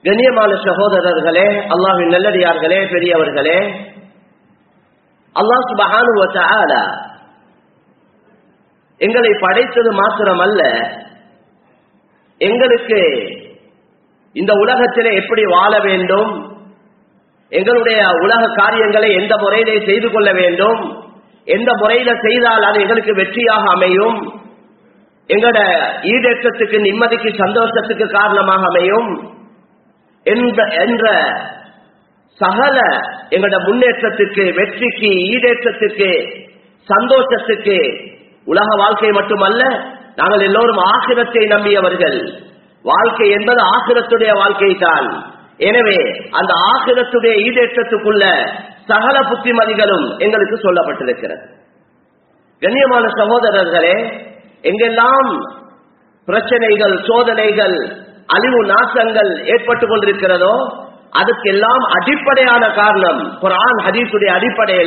கண்ணியமான சகோதரர்களே அல்லாஹின் நல்லடியார்களே பெரியவர்களே அல்லாஹ் சுபஹானு வ தஆலா எங்களை படைத்தது மாத்திரமல்ல எங்களுக்கு இந்த உலகத்திலே எப்படி வாழ வேண்டும் எங்களுடைய உலக காரியங்களை எந்த முறையிலே செய்து கொள்ள வேண்டும் எந்த முறையில செய்தால் அது எங்களுக்கு வெற்றியாக அமையும் எங்களோட ஈடேற்றத்துக்கு நிம்மதிக்கு சந்தோஷத்துக்கு காரணமாக அமையும் என்ற என்ற சகல எங்களோட முன்னேற்றத்துக்கு வெற்றிக்கு ஈடேற்றத்துக்கு சந்தோஷத்துக்கு உலக வாழ்க்கை மட்டுமல்ல நாங்கள் எல்லோரும் ஆசிரத்தை நம்பியவர்கள் வாழ்க்கை என்பது ஆசிரத்துடைய வாழ்க்கை தான் எனவே அந்த ஆசிரத்துடைய ஈடேற்றத்துக்குள்ள சகல புத்திமதிகளும் எங்களுக்கு சொல்லப்பட்டிருக்கிறது கண்ணியமான சகோதரர்களே எங்கெல்லாம் பிரச்சனைகள் சோதனைகள் அழிவு நாசங்கள் ஏற்பட்டு கொண்டிருக்கிறதோ அதுக்கெல்லாம் அடிப்படையான காரணம் குரான் ஹதீஸுடைய அடிப்படையில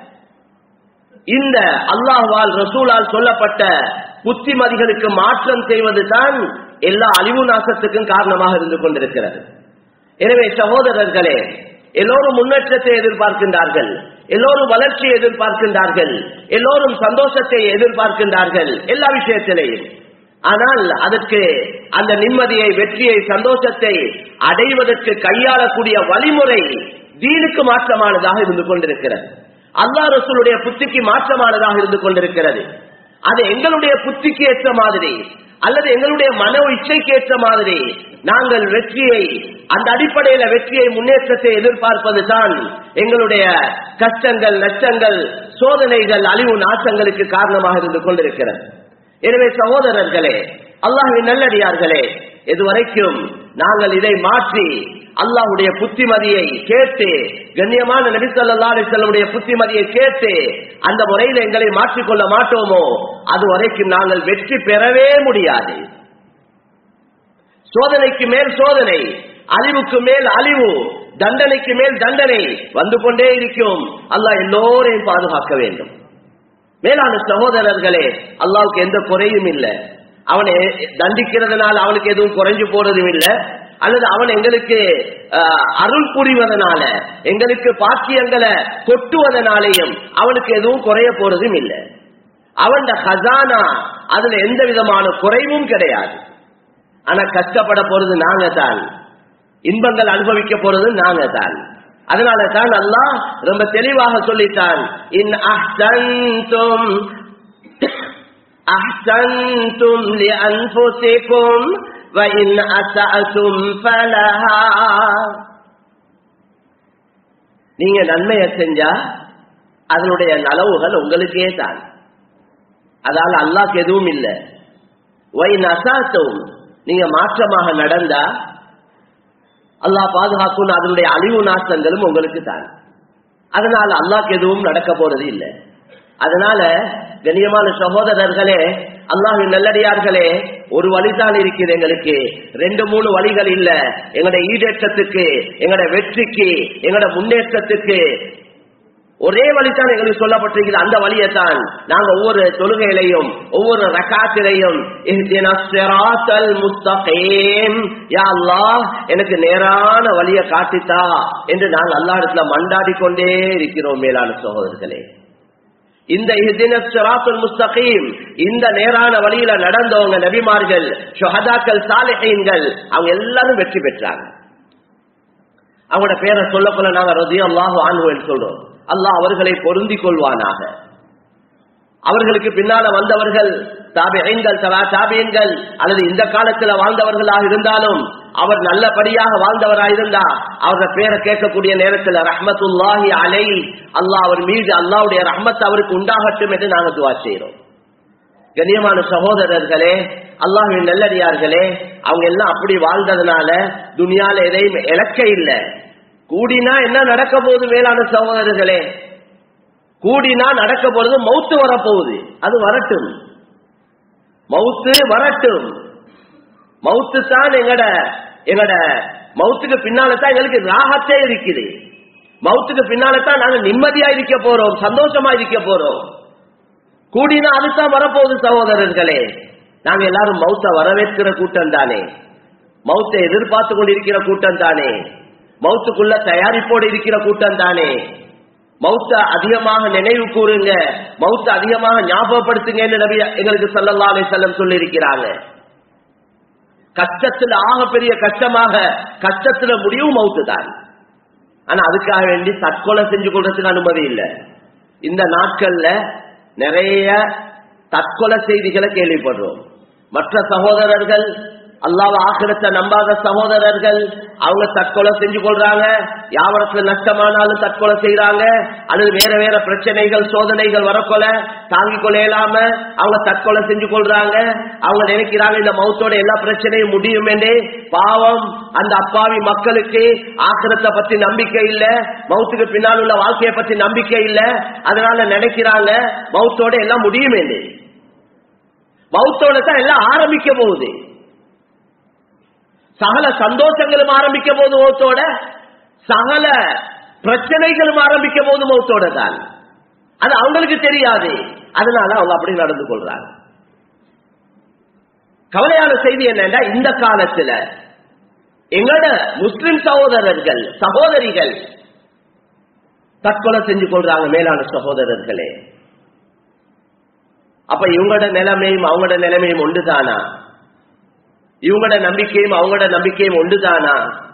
இந்த அல்லாஹ்வால் ரசூலால் சொல்லப்பட்ட புத்திமதிகளுக்கு மாற்றம் செய்வது தான் எல்லா அழிவு நாசத்துக்கும் காரணமாக இருந்து கொண்டிருக்கிறது எனவே சகோதரர்களே எல்லோரும் முன்னேற்றத்தை எதிர்பார்க்கின்றார்கள் எல்லோரும் வளர்ச்சியை எதிர்பார்க்கின்றார்கள் எல்லோரும் சந்தோஷத்தை எதிர்பார்க்கின்றார்கள் எல்லா விஷயத்திலேயும் ஆனால் அதற்கு அந்த நிம்மதியை வெற்றியை சந்தோஷத்தை அடைவதற்கு கையாளக்கூடிய வழிமுறை தீனுக்கு மாற்றமானதாக இருந்து கொண்டிருக்கிறது அல்லா ரசூலுடைய புத்திக்கு மாற்றமானதாக இருந்து கொண்டிருக்கிறது அது எங்களுடைய புத்திக்கு ஏற்ற மாதிரி அல்லது எங்களுடைய மன இச்சைக்கு ஏற்ற மாதிரி நாங்கள் வெற்றியை அந்த அடிப்படையில வெற்றியை முன்னேற்றத்தை எதிர்பார்ப்பது தான் எங்களுடைய கஷ்டங்கள் நஷ்டங்கள் சோதனைகள் அழிவு நாசங்களுக்கு காரணமாக இருந்து கொண்டிருக்கிறது எனவே சகோதரர்களே அல்லாஹின் நல்லடியார்களே இதுவரைக்கும் நாங்கள் இதை மாற்றி அல்லாஹுடைய புத்திமதியை கேட்டு கண்ணியமான நபிசல்லா அலிசல்லுடைய புத்திமதியை கேட்டு அந்த முறையில் எங்களை மாற்றிக்கொள்ள மாட்டோமோ அது வரைக்கும் நாங்கள் வெற்றி பெறவே முடியாது சோதனைக்கு மேல் சோதனை அழிவுக்கு மேல் அழிவு தண்டனைக்கு மேல் தண்டனை வந்து கொண்டே இருக்கும் அல்லாஹ் எல்லோரையும் பாதுகாக்க வேண்டும் மேலான சகோதரர்களே அல்லாவுக்கு எந்த குறையும் இல்லை அவனை தண்டிக்கிறதுனால அவனுக்கு எதுவும் குறைஞ்சு போறதும் இல்லை அல்லது அவன் எங்களுக்கு அருள் புரிவதனால எங்களுக்கு பாக்கியங்களை கொட்டுவதனாலேயும் அவனுக்கு எதுவும் குறைய போறதும் இல்லை அவன் ஹசானா அதுல எந்த விதமான குறைவும் கிடையாது ஆனா கஷ்டப்பட போறது நாங்க தான் இன்பங்கள் அனுபவிக்க போறது நாங்க தான் அதனால தான் அல்லாஹ் ரொம்ப தெளிவாக சொல்லிட்டான் இன் அஹ்சன்தும் அஹ்சன்தும் லி அன்ஃபுசிக்கும் வ இன் அஸஅதும் ஃபலஹா நீங்க நன்மையை செஞ்சா அதனுடைய நலவுகள் உங்களுக்கே தான் அதால அல்லாஹ்க்கு எதுவும் இல்லை வை நசாத்தும் நீங்க மாற்றமாக நடந்தா அல்லாஹ் பாதுகாக்கும் அதனுடைய அழிவு நாசங்களும் உங்களுக்கு தான் அதனால அல்லாஹ்க்கு எதுவும் நடக்க போறது இல்லை அதனால கண்ணியமான சகோதரர்களே அல்லாஹின் நல்லடியார்களே ஒரு வழிதான் இருக்குது எங்களுக்கு ரெண்டு மூணு வழிகள் இல்ல எங்களுடைய ஈடேற்றத்துக்கு எங்களுடைய வெற்றிக்கு எங்களுடைய முன்னேற்றத்துக்கு ஒரே வழிதான் எங்களுக்கு சொல்லப்பட்டிருக்கிறது அந்த வழியை தான் நாங்க ஒவ்வொரு தொழுகையிலையும் ஒவ்வொரு ரகாத்திலையும் எனக்கு நேரான வழியை காட்டித்தா என்று நாங்கள் அல்லா இடத்துல மண்டாடி கொண்டே இருக்கிறோம் மேலான சகோதரர்களே இந்த முஸ்தகீம் இந்த நேரான வழியில நடந்தவங்க நபிமார்கள் ஷஹதாக்கள் சாலிஹீன்கள் அவங்க எல்லாரும் வெற்றி பெற்றாங்க அவங்களோட பேரை சொல்ல போல நாங்க ரதியம் அல்லாஹு ஆணுவன் சொல்றோம் அல்லாஹ் அவர்களை பொருந்தி கொள்வானாக அவர்களுக்கு பின்னால வந்தவர்கள் தாபியங்கள் தலா தாபியங்கள் அல்லது இந்த காலத்துல வாழ்ந்தவர்களாக இருந்தாலும் அவர் நல்லபடியாக வாழ்ந்தவராக இருந்தா அவர பேரை கேட்கக்கூடிய நேரத்தில் ரஹமத்துல்லாஹி அலை அல்லாஹ் அவர் மீது அல்லாவுடைய ரஹமத் அவருக்கு உண்டாகட்டும் என்று நாங்கள் துவா செய்யறோம் கண்ணியமான சகோதரர்களே அல்லாஹின் நல்லடியார்களே அவங்க எல்லாம் அப்படி வாழ்ந்ததுனால துனியால எதையும் இழக்க இல்லை கூடினா என்ன நடக்க போகுது மேலான சகோதரர்களே கூடினா நடக்க போறது மௌத்து வரப்போகுது அது வரட்டும் மௌத்து வரட்டும் மௌத்து தான் எங்கட எங்கட மௌத்துக்கு பின்னால தான் எங்களுக்கு ராகத்தே இருக்குது மௌத்துக்கு பின்னால தான் நாங்க நிம்மதியா இருக்க போறோம் சந்தோஷமா இருக்க போறோம் கூடினா அதுதான் வரப்போகுது சகோதரர்களே நாங்க எல்லாரும் மௌத்த வரவேற்கிற கூட்டம் தானே மௌத்தை எதிர்பார்த்து கொண்டிருக்கிற கூட்டம் தானே மௌத்துக்குள்ள தயாரிப்போடு இருக்கிற கூட்டம் தானே மௌத்த அதிகமாக நினைவு கூறுங்க மௌத்த அதிகமாக ஞாபகப்படுத்துங்க நபி எங்களுக்கு சல்லல்லா அலி செல்லம் சொல்லி இருக்கிறாங்க கஷ்டத்துல ஆக பெரிய கஷ்டமாக கஷ்டத்துல முடிவும் மௌத்து தான் ஆனா அதுக்காக வேண்டி தற்கொலை செஞ்சு கொள்றதுக்கு அனுமதி இல்லை இந்த நாட்கள்ல நிறைய தற்கொலை செய்திகளை கேள்விப்படுறோம் மற்ற சகோதரர்கள் அல்லாஹ் ஆக்கிரத்தை நம்பாத சகோதரர்கள் அவங்க தற்கொலை செஞ்சு கொள்றாங்க வியாபாரத்துல நஷ்டமானாலும் தற்கொலை செய்யறாங்க அல்லது வேற வேற பிரச்சனைகள் சோதனைகள் வரக்கொல தாங்கிக் கொள்ள இயலாம அவங்க தற்கொலை செஞ்சு கொள்றாங்க அவங்க நினைக்கிறாங்க இந்த மௌத்தோட எல்லா பிரச்சனையும் முடியும் என்றே பாவம் அந்த அப்பாவி மக்களுக்கு ஆக்கிரத்தை பத்தி நம்பிக்கை இல்ல மௌத்துக்கு பின்னால் உள்ள வாழ்க்கையை பத்தி நம்பிக்கை இல்ல அதனால நினைக்கிறாங்க மௌத்தோட எல்லாம் முடியும் என்று மௌத்தோட தான் எல்லாம் ஆரம்பிக்க போகுது சகல சந்தோஷங்களும் ஆரம்பிக்க போது மௌத்தோட சகல பிரச்சனைகளும் ஆரம்பிக்க போது மௌத்தோட தான் அது அவங்களுக்கு தெரியாது அதனால அவங்க அப்படி நடந்து கொள்றாங்க கவலையான செய்தி என்னன்னா இந்த காலத்துல எங்களோட முஸ்லிம் சகோதரர்கள் சகோதரிகள் தற்கொலை செஞ்சு கொள்றாங்க மேலான சகோதரர்களே அப்ப இவங்களோட நிலைமையும் அவங்களோட நிலைமையும் ஒன்றுதானா இவங்களோட நம்பிக்கையும் அவங்களோட நம்பிக்கையும் ஒன்றுதானா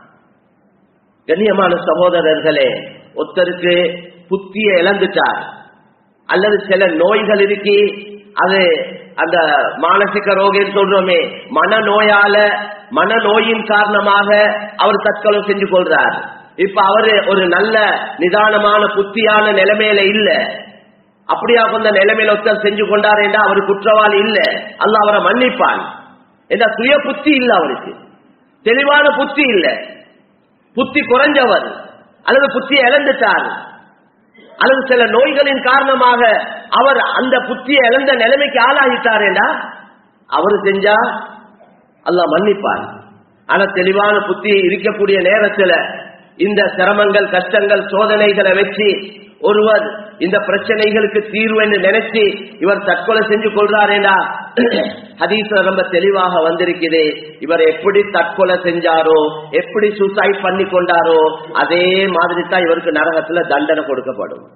கண்ணியமான சகோதரர்களே ஒருத்தருக்கு புத்திய இழந்துட்டார் அல்லது சில நோய்கள் இருக்கு அது அந்த மானசிக ரோகின்னு சொல்றோமே மனநோயால மனநோயின் காரணமாக அவர் தற்கொலை செஞ்சு கொள்றார் இப்ப அவரு ஒரு நல்ல நிதானமான புத்தியான நிலைமையில இல்ல அப்படியா கொண்ட நிலைமையில ஒருத்தர் செஞ்சு கொண்டாரேண்டா அவர் குற்றவாளி இல்ல அல்ல அவரை மன்னிப்பான் என்ற சுய புத்தி இல்ல அவருக்கு தெளிவான புத்தி இல்ல புத்தி குறைஞ்சவர் அல்லது புத்தியை இழந்துட்டார் அல்லது சில நோய்களின் காரணமாக அவர் அந்த புத்தியை இழந்த நிலைமைக்கு ஆளாகிட்டாரேண்டா அவர் செஞ்சா அல்லாஹ் மன்னிப்பார் ஆனா தெளிவான புத்தி இருக்கக்கூடிய நேரத்துல இந்த சிரமங்கள் கஷ்டங்கள் சோதனைகளை வச்சு ஒருவர் இந்த பிரச்சனைகளுக்கு தீர்வு என்று நினைச்சு இவர் தற்கொலை செஞ்சு கொள்றாரேடா ஹதீஸ்ல ரொம்ப தெளிவாக வந்திருக்குது இவர் எப்படி தற்கொலை செஞ்சாரோ எப்படி சூசைட் பண்ணி கொண்டாரோ அதே மாதிரி தான் இவருக்கு நரகத்துல தண்டனை கொடுக்கப்படும்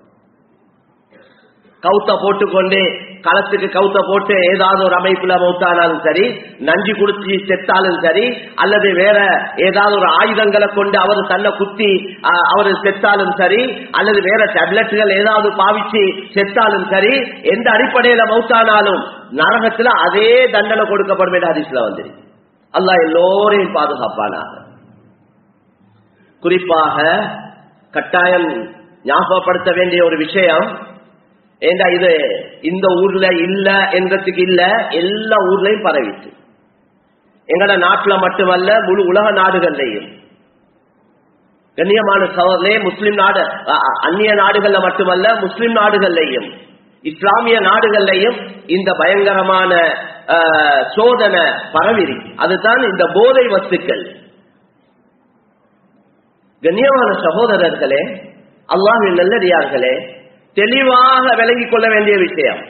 கவுத்த போட்டுக்கொண்டு களத்துக்கு கவுத்த போட்டு ஏதாவது ஒரு அமைப்புல மௌத்தானாலும் சரி நஞ்சு குடிச்சு செத்தாலும் சரி அல்லது வேற ஏதாவது ஒரு ஆயுதங்களை கொண்டு அவர் தன்னை குத்தி அவர் செத்தாலும் சரி அல்லது வேற டேப்லெட்டுகள் ஏதாவது பாவிச்சு செத்தாலும் சரி எந்த அடிப்படையில மௌத்தானாலும் நரகத்துல அதே தண்டனை கொடுக்கப்படும் என்று ஹதீஸ்ல வந்துருக்கு அல்லாஹ் எல்லோரையும் பாதுகாப்பானாக குறிப்பாக கட்டாயம் ஞாபகப்படுத்த வேண்டிய ஒரு விஷயம் ஏண்டா இது இந்த ஊர்ல இல்ல என்றதுக்கு இல்ல எல்லா ஊர்லயும் பரவிட்டு எங்கட நாட்டுல மட்டுமல்ல முழு உலக நாடுகள்லையும் கண்ணியமான சகோதரே முஸ்லிம் நாடு அந்நிய நாடுகள்ல மட்டுமல்ல முஸ்லிம் நாடுகள்லையும் இஸ்லாமிய நாடுகள்லையும் இந்த பயங்கரமான சோதனை பரவிரி அதுதான் இந்த போதை வஸ்துக்கள் கண்ணியமான சகோதரர்களே அல்லாஹின் நல்லடியார்களே தெளிவாக விளங்கிக் கொள்ள வேண்டிய விஷயம்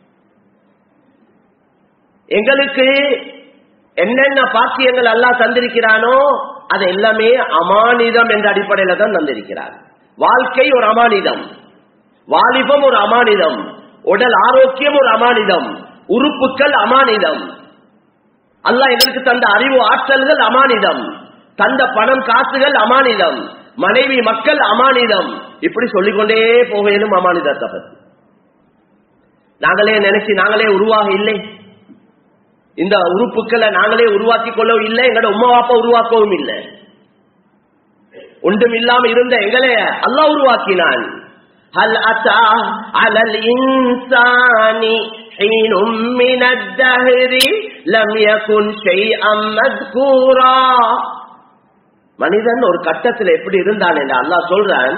எங்களுக்கு என்னென்ன பாக்கியங்கள் அல்லாஹ் தந்திருக்கிறானோ அது எல்லாமே அமானிதம் என்ற அடிப்படையில தான் தந்திருக்கிறார் வாழ்க்கை ஒரு அமானிதம் வாலிபம் ஒரு அமானிதம் உடல் ஆரோக்கியம் ஒரு அமானிதம் உறுப்புகள் அமானிதம் அல்லாஹ் எங்களுக்கு தந்த அறிவு ஆற்றல்கள் அமானிதம் தந்த பணம் காசுகள் அமானிதம் மனைவி மக்கள் அமானிதம் இப்படி சொல்லிக்கொண்டே போகலும் அமானிதத்தை பத்தி நாங்களே நினைச்சு நாங்களே உருவாக இல்லை இந்த உறுப்புக்களை நாங்களே உருவாக்கி கொள்ளவும் இல்லை எங்களோட உமா வாப்பா உருவாக்கவும் இல்லை ஒன்றும் இல்லாம இருந்த எங்களே அல்லா உருவாக்கினான் هل أتى على الإنسان حين من الدهر لم يكن شيئا مذكورا மனிதன் ஒரு கட்டத்தில் எப்படி இருந்தான் என்று அல்லாஹ் சொல்றான்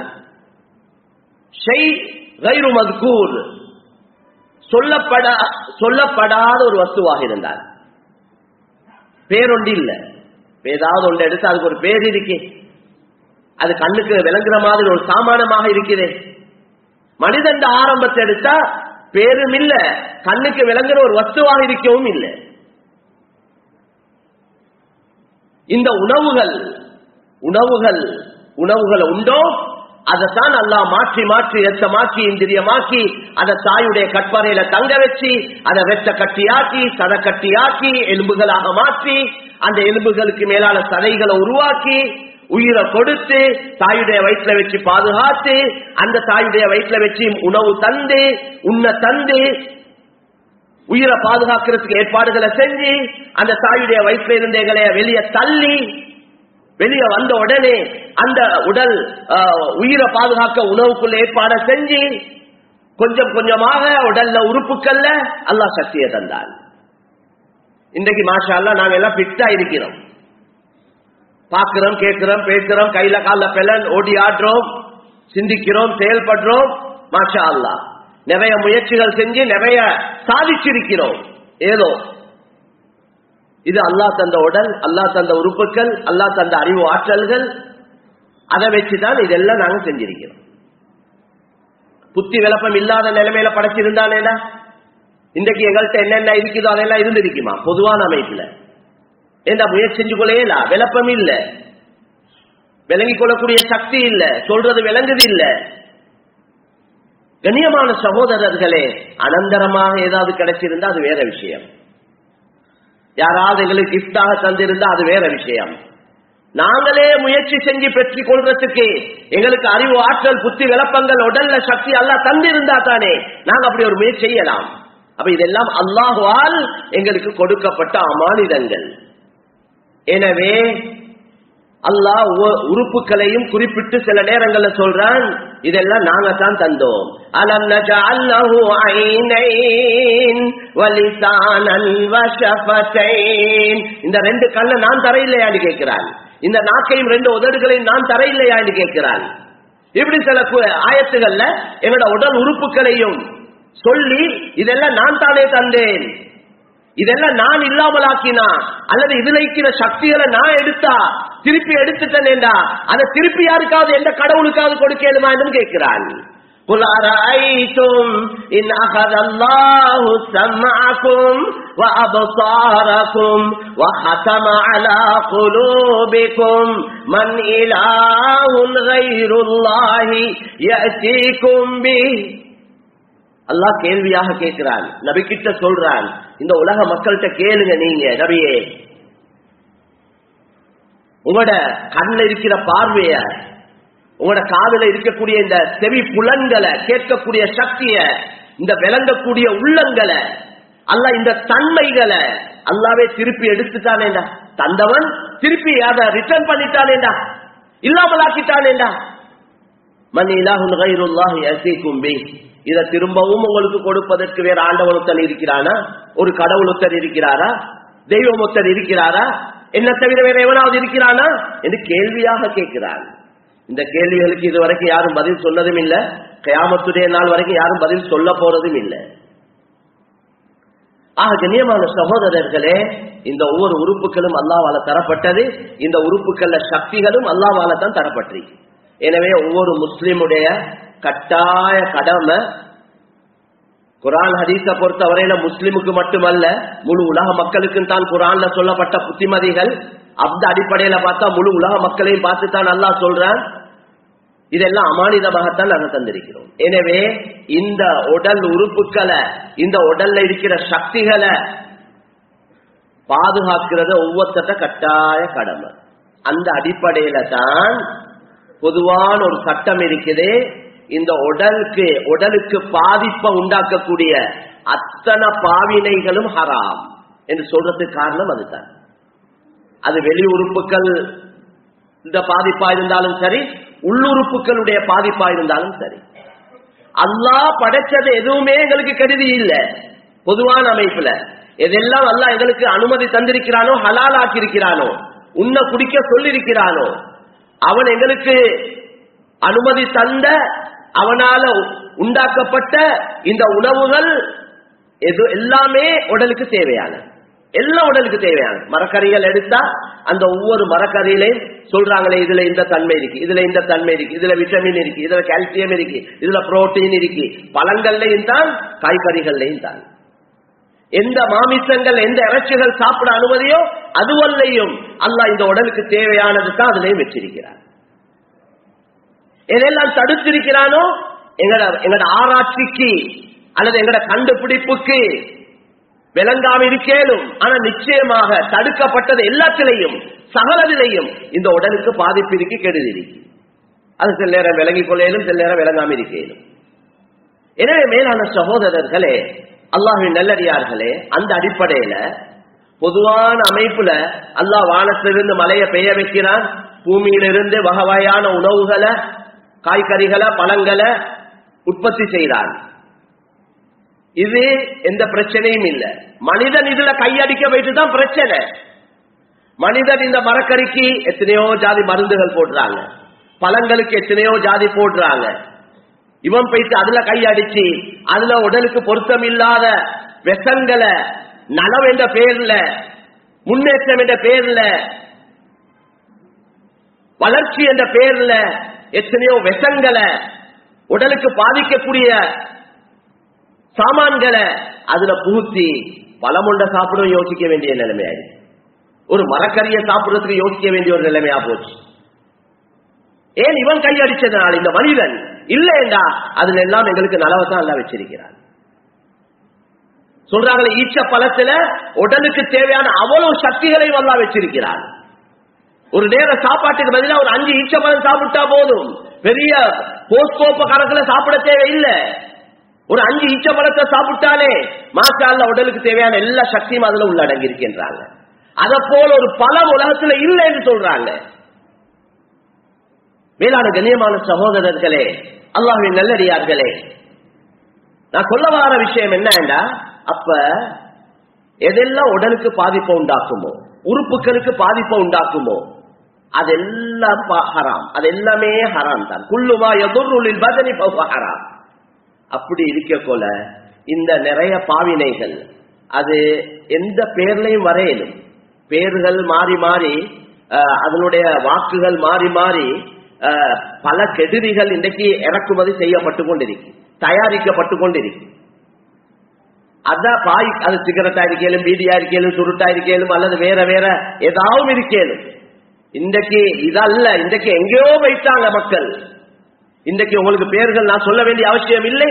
மதுக்கூர் சொல்லப்பட சொல்லப்படாத ஒரு வஸ்துவாக இருந்தார் பேரொண்டு இல்ல ஏதாவது ஒன்று எடுத்து அதுக்கு ஒரு பேர் இருக்கே அது கண்ணுக்கு விளங்குற மாதிரி ஒரு சாமானமாக இருக்கிறே மனிதன் ஆரம்பத்தை எடுத்தா பேரும் இல்ல கண்ணுக்கு விளங்குற ஒரு வஸ்துவாக இருக்கவும் இல்லை இந்த உணவுகள் உணவுகள் உணவுகள் உண்டோ அதைத்தான் அல்லாஹ் மாற்றி மாற்றி ரத்தமாக்கி இந்திரியமாக்கி அதை தாயுடைய கட்பறையில தங்க வச்சு அதை வெட்ட கட்டியாக்கி சத கட்டியாக்கி எலும்புகளாக மாற்றி அந்த எலும்புகளுக்கு மேலான சதைகளை உருவாக்கி உயிரை கொடுத்து தாயுடைய வயிற்றுல வச்சு பாதுகாத்து அந்த தாயுடைய வயிற்றுல வச்சு உணவு தந்து உண்ண தந்து உயிரை பாதுகாக்கிறதுக்கு ஏற்பாடுகளை செஞ்சு அந்த தாயுடைய வயிற்றுல இருந்த எங்களை வெளியே தள்ளி வெளியே வந்த உடனே அந்த உடல் ஆஹ், உயிரை பாதுகாக்க உணவுக்குள்ள ஏற்பாடு செஞ்சு கொஞ்சம் கொஞ்சமாக உடல்ல உறுப்புக்கள்ல அல்லாஹ் சக்தியை தந்தான் இன்றைக்கு மாஷா அல்லாஹ் நாங்க எல்லாம் ஃபிட்டா இருக்கிறோம் பார்க்கிறோம் கேட்கிறோம் பேசுறோம் கையில கால பெலன் ஓடி ஆடுறோம் சிந்திக்கிறோம் செயல்படுறோம் மாஷா அல்லாஹ் நிறைய முயற்சிகள் செஞ்சு நிறைய சாதிச்சிருக்கிறோம் ஏதோ இது அல்லாஹ் தந்த உடல் அல்லாஹ் தந்த உறுப்புகள் அல்லாஹ் தந்த அறிவு ஆற்றல்கள் அதை வச்சுதான் இதெல்லாம் நாங்க செஞ்சிருக்கிறோம் புத்தி விளப்பம் இல்லாத நிலைமையில படைச்சிருந்தானேடா இன்றைக்கு எங்கள்கிட்ட என்னென்ன இருக்குதோ அதெல்லாம் இருந்திருக்குமா பொதுவான அமைப்புல ஏண்டா முயற்சி செஞ்சு கொள்ளையலா விளப்பம் இல்ல விளங்கிக் கொள்ளக்கூடிய சக்தி இல்ல சொல்றது விளங்குது இல்ல கண்ணியமான சகோதரர்களே அனந்தரமாக ஏதாவது கிடைச்சிருந்தா அது வேற விஷயம் யாராவது எங்களுக்கு கிஃப்டாக தந்திருந்தா அது வேற விஷயம் நாங்களே முயற்சி செஞ்சு பெற்றுக் கொள்றதுக்கு எங்களுக்கு அறிவு ஆற்றல் புத்தி விளப்பங்கள் உடல்ல சக்தி எல்லாம் தந்திருந்தா தானே நாங்க அப்படி ஒரு முயற்சி செய்யலாம் அப்ப இதெல்லாம் அல்லாஹுவால் எங்களுக்கு கொடுக்கப்பட்ட அமானிதங்கள் எனவே அல்லாஹ் ஒ- உறுப்புகளையும் குறிப்பிட்டு சில நேரங்கள்ல சொல்றான் இதெல்லாம் நாங்க தான் தந்தோம் அலம் நஜஅல்லஹு ஐனைன் வலிசானன் வஷஃபதைன் இந்த ரெண்டு கண்ணை நான் தர இல்லையான்னு கேட்கிறான் இந்த நாக்கையும் ரெண்டு உதடுகளையும் நான் தர இல்லையான்னு கேட்கிறான் இப்படி சில கு- ஆயத்துகள்ல எங்களோட உடல் உறுப்புகளையும் சொல்லி இதெல்லாம் நான் தானே தந்தேன் இதெல்லாம் நான் இல்லாமலாக்கினா அல்லது இதுல இருக்கிற சக்திகளை நான் எடுத்தா திருப்பி எடுத்துட்டேன்டா அதை திருப்பி யாருக்காவது எந்த கடவுளுக்காவது கொடுக்கலுமா என்று கேட்கிறான் قل أرأيتم إن أخذ الله سمعكم وأبصاركم وختم على قلوبكم من إله غير الله يأتيكم به அல்லாஹ் கேள்வியாக கேட்கிறான் நபி கிட்ட சொல்றான் இந்த உலக மக்கள்கிட்ட கேளுங்க நீங்க நபியே உங்களோட கண்ணுல இருக்கிற பார்வைய உங்களோட காதுல இருக்கக்கூடிய இந்த செவி புலன்களை கேட்கக்கூடிய சக்திய இந்த விளங்கக்கூடிய உள்ளங்களை அல்லாஹ் இந்த தன்மைகளை அல்லாவே திருப்பி எடுத்துட்டானேண்டா தந்தவன் திருப்பி அதை ரிட்டர்ன் பண்ணிட்டானேண்டா இல்லாமலாக்கிட்டானேண்டா மன் இலாஹுன் கைருல்லாஹி யஸீக்கும் பி இத திரும்பவும் உங்களுக்கு கொடுப்பதற்கு வேற ஆண்டவன் ஒருத்தன் இருக்கிறானா ஒரு கடவுள் ஒருத்தர் இருக்கிறாரா தெய்வம் ஒருத்தர் இருக்கிறாரா என்ன தவிர வேற எவனாவது இருக்கிறானா என்று கேள்வியாக கேட்கிறான் இந்த கேள்விகளுக்கு இதுவரைக்கும் யாரும் பதில் சொன்னதும் இல்ல கயாமத்துடைய நாள் வரைக்கும் யாரும் பதில் சொல்ல போறதும் இல்லை ஆக கண்ணியமான சகோதரர்களே இந்த ஒவ்வொரு உறுப்புகளும் அல்லாவால தரப்பட்டது இந்த உறுப்புகள்ல சக்திகளும் அல்லாவால தான் தரப்பட்டிருக்கு எனவே ஒவ்வொரு முஸ்லிமுடைய கட்டாய கடமை குரான் ஹதீஸ பொறுத்தவரையில முஸ்லிமுக்கு மட்டுமல்ல முழு உலக மக்களுக்கும் தான் குரான்ல சொல்லப்பட்ட புத்திமதிகள் அந்த அடிப்படையில பார்த்தா முழு உலக மக்களையும் பார்த்து தான் அல்லாஹ் சொல்றான் இதெல்லாம் அமானிதமாகத்தான் நாங்கள் தந்திருக்கிறோம் எனவே இந்த உடல் உறுப்புகளை இந்த உடல்ல இருக்கிற சக்திகளை பாதுகாக்கிறது ஒவ்வொருத்த கட்டாய கடமை அந்த அடிப்படையில தான் பொதுவான ஒரு சட்டம் இருக்குது இந்த உடலுக்கு உடலுக்கு பாதிப்பை உண்டாக்கக்கூடிய அத்தனை பாவினைகளும் ஹராம் என்று சொல்றதுக்கு காரணம் அதுதான் அது வெளி உறுப்புகள் இந்த பாதிப்பா இருந்தாலும் சரி உள்ளுறுப்புகளுடைய பாதிப்பா இருந்தாலும் சரி அல்லாஹ் படைச்சது எதுவுமே எங்களுக்கு கருதி இல்ல பொதுவான அமைப்புல எதெல்லாம் அல்லாஹ் எங்களுக்கு அனுமதி தந்திருக்கிறானோ ஹலால் ஆக்கியிருக்கிறானோ உன்னை குடிக்க சொல்லியிருக்கிறானோ அவன் எங்களுக்கு அனுமதி தந்த அவனால உண்டாக்கப்பட்ட இந்த உணவுகள் எது எல்லாமே உடலுக்கு தேவையான எல்லாம் உடலுக்கு தேவையான மரக்கறிகள் எடுத்தா அந்த ஒவ்வொரு மரக்கறியிலையும் சொல்றாங்களே இதுல இந்த தன்மை இருக்கு இதுல இந்த தன்மை இருக்கு இதுல விட்டமின் இருக்கு இதுல கால்சியம் இருக்கு இதுல புரோட்டீன் இருக்கு பழங்கள்லையும் தான் காய்கறிகள்லையும் தான் எந்த மாமிசங்கள் எந்த இறைச்சிகள் சாப்பிட அனுமதியோ அதுவல்லையும் அல்லாஹ் இந்த உடலுக்கு தேவையானது தான் அதுலயும் வச்சிருக்கிறார் எதெல்லாம் தடுத்திருக்கிறானோ எங்கட எங்கட ஆராய்ச்சிக்கு அல்லது எங்கட கண்டுபிடிப்புக்கு விளங்காம இருக்கேனும் ஆனா நிச்சயமாக தடுக்கப்பட்டது எல்லாத்திலையும் சகலதிலையும் இந்த உடலுக்கு பாதிப்பு இருக்கு கெடுதி இருக்கு அது சில நேரம் விளங்கிக் கொள்ளையிலும் சில நேரம் விளங்காம இருக்கேனும் எனவே மேலான சகோதரர்களே அல்லாஹின் நல்லடியார்களே அந்த அடிப்படையில பொதுவான அமைப்புல அல்லாஹ் வானத்திலிருந்து மலையை பெய்ய வைக்கிறான் பூமியிலிருந்து வகை வகையான உணவுகளை காய்கறிகளை பழங்களை உற்பத்தி செய்கிறான் இது எந்த பிரச்சனையும் இல்ல மனிதன் இதுல கையடிக்க வைத்து தான் பிரச்சனை மனிதன் இந்த மரக்கறிக்கு எத்தனையோ ஜாதி மருந்துகள் போடுறாங்க பழங்களுக்கு எத்தனையோ ஜாதி போடுறாங்க இவன் போயிட்டு அதுல கையடிச்சு அதுல உடலுக்கு பொருத்தம் இல்லாத விஷங்களை நலம் என்ற பேர்ல முன்னேற்றம் என்ற பேர்ல வளர்ச்சி என்ற பேர்ல எத்தனையோ விஷங்களை உடலுக்கு பாதிக்கக்கூடிய சாமான்களை அதுல புகுத்தி பழமுண்ட சாப்பிடும் யோசிக்க வேண்டிய நிலைமையாயிடுச்சு ஒரு மரக்கறியை சாப்பிடுறதுக்கு யோசிக்க வேண்டிய ஒரு நிலைமையா போச்சு ஏன் இவன் கையடிச்சதுனால இந்த மனிதன் இல்லைண்டா அதுல எல்லாம் எங்களுக்கு நலவத்தான் எல்லாம் வச்சிருக்கிறான் சொல்றாங்களே ஈச்ச பழத்துல உடலுக்கு தேவையான அவ்வளவு சக்திகளை வல்லா வச்சிருக்கிறான் ஒரு நேர சாப்பாட்டுக்கு பதிலா ஒரு அஞ்சு ஈச்ச பழம் சாப்பிட்டா போதும் பெரிய போஸ்கோப்ப கணக்குல சாப்பிட தேவையில்லை ஒரு அஞ்சு ஈச்ச பழத்தை சாப்பிட்டாலே மாசால உடலுக்கு தேவையான எல்லா சக்தியும் அதுல உள்ளடங்கி இருக்கின்றாங்க அத போல ஒரு பழம் உலகத்துல இல்லை என்று சொல்றாங்க மேலான கண்ணியமான சகோதரர்களே அல்லாஹின் நல்லடியார்களே நான் சொல்ல வர விஷயம் என்னண்டா அப்ப எதெல்லாம் உடலுக்கு பாதிப்பை உண்டாக்குமோ உறுப்புகளுக்கு பாதிப்பை உண்டாக்குமோ அதெல்லாம் பா- ஹராம் அது எல்லாமே ஹராம் தான் குள்ளுமா எதிர்நூலில் பதனி பௌவ ஹராம் அப்படி இருக்க போல இந்த நிறைய பாவினைகள் அது எந்த பேர்லையும் வரையிலும் பேர்கள் மாறி மாறி அஹ், அதனுடைய வாக்குகள் மாறி மாறி அஹ், பல கெடுதிகள் இன்றைக்கு இறக்குமதி செய்யப்பட்டு கொண்டிருக்கு தயாரிக்கப்பட்டு கொண்டிருக்கு அத பாய் அது சிகரெட்டா இருக்கேலும் பீடியா இருக்கேலும் சுருட்டா இருக்கேலும் அல்லது வேற வேற ஏதாவது இருக்கேலும் இன்றைக்கு இதல்ல இன்றைக்கு எங்கேயோ வைத்தாங்க மக்கள் இன்றைக்கு உங்களுக்கு பேர்கள் நான் சொல்ல வேண்டிய அவசியம் இல்லை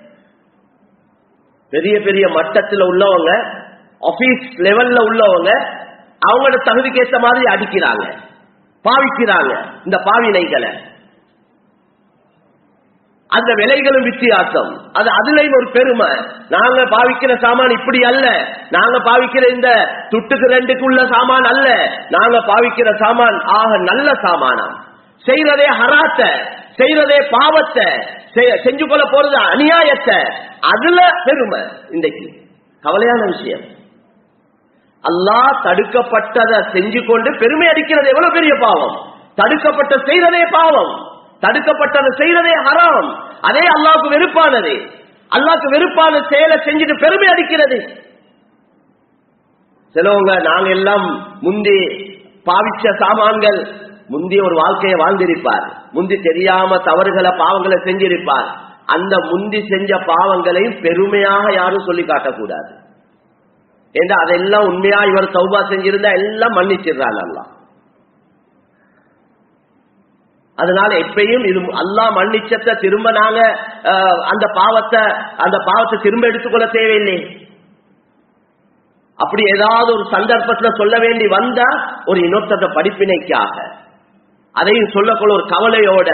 பெரிய பெரிய மட்டத்தில் உள்ளவங்க ஆபீஸ் லெவல்ல உள்ளவங்க அவங்களோட தகுதிக்கு ஏற்ற மாதிரி அடிக்கிறாங்க பாவிக்கிறாங்க இந்த பாவினைகளை அந்த விலைகளும் வித்தியாசம் அது அதுலயும் ஒரு பெருமை நாங்க பாவிக்கிற சாமான் இப்படி அல்ல நாங்க பாவிக்கிற இந்த துட்டுக்கு ரெண்டுக்குள்ள சாமான் அல்ல நாங்க பாவிக்கிற சாமான் ஆக நல்ல சாமானம் செய்யறதே ஹராத்த செய்யறதே பாவத்தை செய்- செஞ்சு கொள்ள போறது அநியாயத்தை அதுல பெருமை இன்றைக்கு கவலையான விஷயம் அல்லாஹ் தடுக்கப்பட்டதை செஞ்சு கொண்டு பெருமை அடிக்கிறது எவ்வளவு பெரிய பாவம் தடுக்கப்பட்ட செய்யறதே பாவம் தடுக்கப்பட்டதை செய்யறதே ஹராம் அதே அல்லாஹ்வுக்கு வெறுப்பானது அல்லாஹ்க்கு வெறுப்பான செயலை செஞ்சுட்டு பெருமை அடிக்கிறது சிலவங்க நாங்க எல்லாம் முந்தி பாவிச்ச சாமான்கள் முந்தி ஒரு வாழ்க்கையை வாழ்ந்திருப்பார் முந்தி தெரியாம தவறுகளை பாவங்களை செஞ்சிருப்பார் அந்த முந்தி செஞ்ச பாவங்களையும் பெருமையாக யாரும் சொல்லி காட்டக்கூடாது ஏண்டா அதெல்லாம் உண்மையா இவர் சௌபா செஞ்சிருந்தா எல்லாம் மன்னிச்சிடுறாங்க அல்லாஹ் அதனால எப்பயும் இது அல்லாஹ் மன்னிச்சத்தை திரும்ப நாங்க அஹ், அந்த பாவத்தை அந்த பாவத்தை திரும்ப எடுத்துக்கொள்ள தேவையில்லை அப்படி ஏதாவது ஒரு சந்தர்ப்பத்துல சொல்ல வேண்டி வந்தா ஒரு இன்னொருத்த படிப்பினைக்காக அதையும் சொல்லக்கொள்ள ஒரு கவலையோட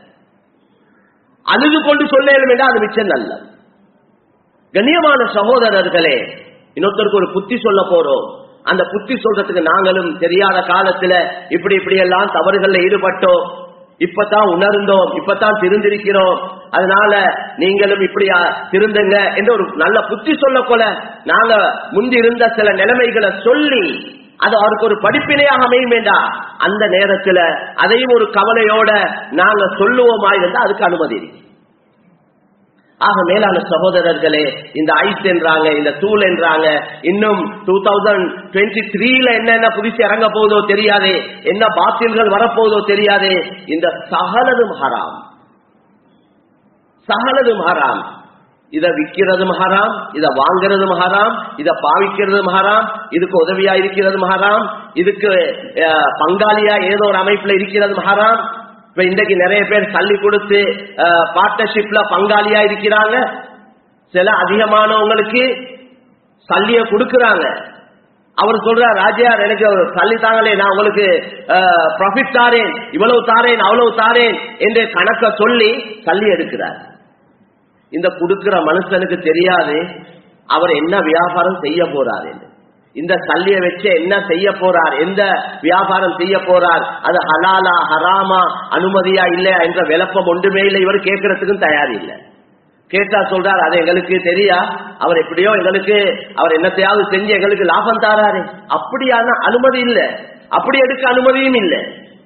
அழுது கொண்டு சொல்ல என்றால் அது மிச்சம் நல்ல கண்ணியமான சகோதரர்களே இன்னொருத்தருக்கு ஒரு புத்தி சொல்ல போறோம் அந்த புத்தி சொல்றதுக்கு நாங்களும் தெரியாத காலத்துல இப்படி இப்படி எல்லாம் தவறுகள்ல ஈடுபட்டோம் இப்பதான் உணர்ந்தோம் இப்பதான் திருந்திருக்கிறோம் அதனால நீங்களும் இப்படி ஆ, திருந்துங்க என்று ஒரு நல்ல புத்தி சொல்ல போல நாங்க முந்தி இருந்த சில நிலைமைகளை சொல்லி அது அவருக்கு ஒரு படிப்பினையாக அமையும் வேண்டாம் அந்த நேரத்துல அதையும் ஒரு கவலையோட நாங்க சொல்லுவோமா இருந்தா அதுக்கு அனுமதி இருக்கு ஆக மேலான சகோதரர்களே இந்த ஐஸ் என்றாங்க இந்த தூள் என்றாங்க இன்னும் டூ தௌசண்ட் டுவெண்ட்டி த்ரீல என்னென்ன புதுசு இறங்க போகுதோ தெரியாதே என்ன பாத்தில்கள் வரப்போகுதோ தெரியாதே இந்த சகலதும் ஹராம் சகலதும் ஹராம் இத விக்கிறதும் ஹராம் இத வாங்குறதும் ஹராம் இத பாவிக்கிறதும் ஹராம் இதுக்கு உதவியா இருக்கிறதும் ஹராம் இதுக்கு அஹ், பங்காளியா ஏதோ ஒரு அமைப்புல இருக்கிறதும் ஹராம் இப்ப இன்றைக்கு நிறைய பேர் தள்ளி கொடுத்து பார்ட்னர்ஷிப்ல பங்காளியா இருக்கிறாங்க சில அதிகமானவங்களுக்கு சல்லிய கொடுக்கறாங்க அவர் சொல்றார் ராஜியார் எனக்கு ஒரு சல்லி தாங்களே நான் உங்களுக்கு ப்ராஃபிட் தாரேன் இவ்வளவு தாரேன் அவ்வளவு தாரேன் என்று கணக்க சொல்லி சல்லி எடுக்கிறார் இந்த கொடுக்கிற மனுஷனுக்கு தெரியாது அவர் என்ன வியாபாரம் செய்ய போறார் என்று இந்த சல்லிய வச்சு என்ன செய்ய போறார் எந்த வியாபாரம் செய்ய போறார் அது ஹலாலா ஹராமா அனுமதியா இல்லையா என்ற விளப்பம் ஒன்றுமே இல்லை இவர் கேட்கறதுக்கும் தயார் இல்லை கேட்டா சொல்றார் அது எங்களுக்கு தெரியா அவர் எப்படியோ எங்களுக்கு அவர் என்னத்தையாவது செஞ்சு எங்களுக்கு லாபம் தாராரு அப்படியான அனுமதி இல்ல அப்படி எடுக்க அனுமதியும் இல்லை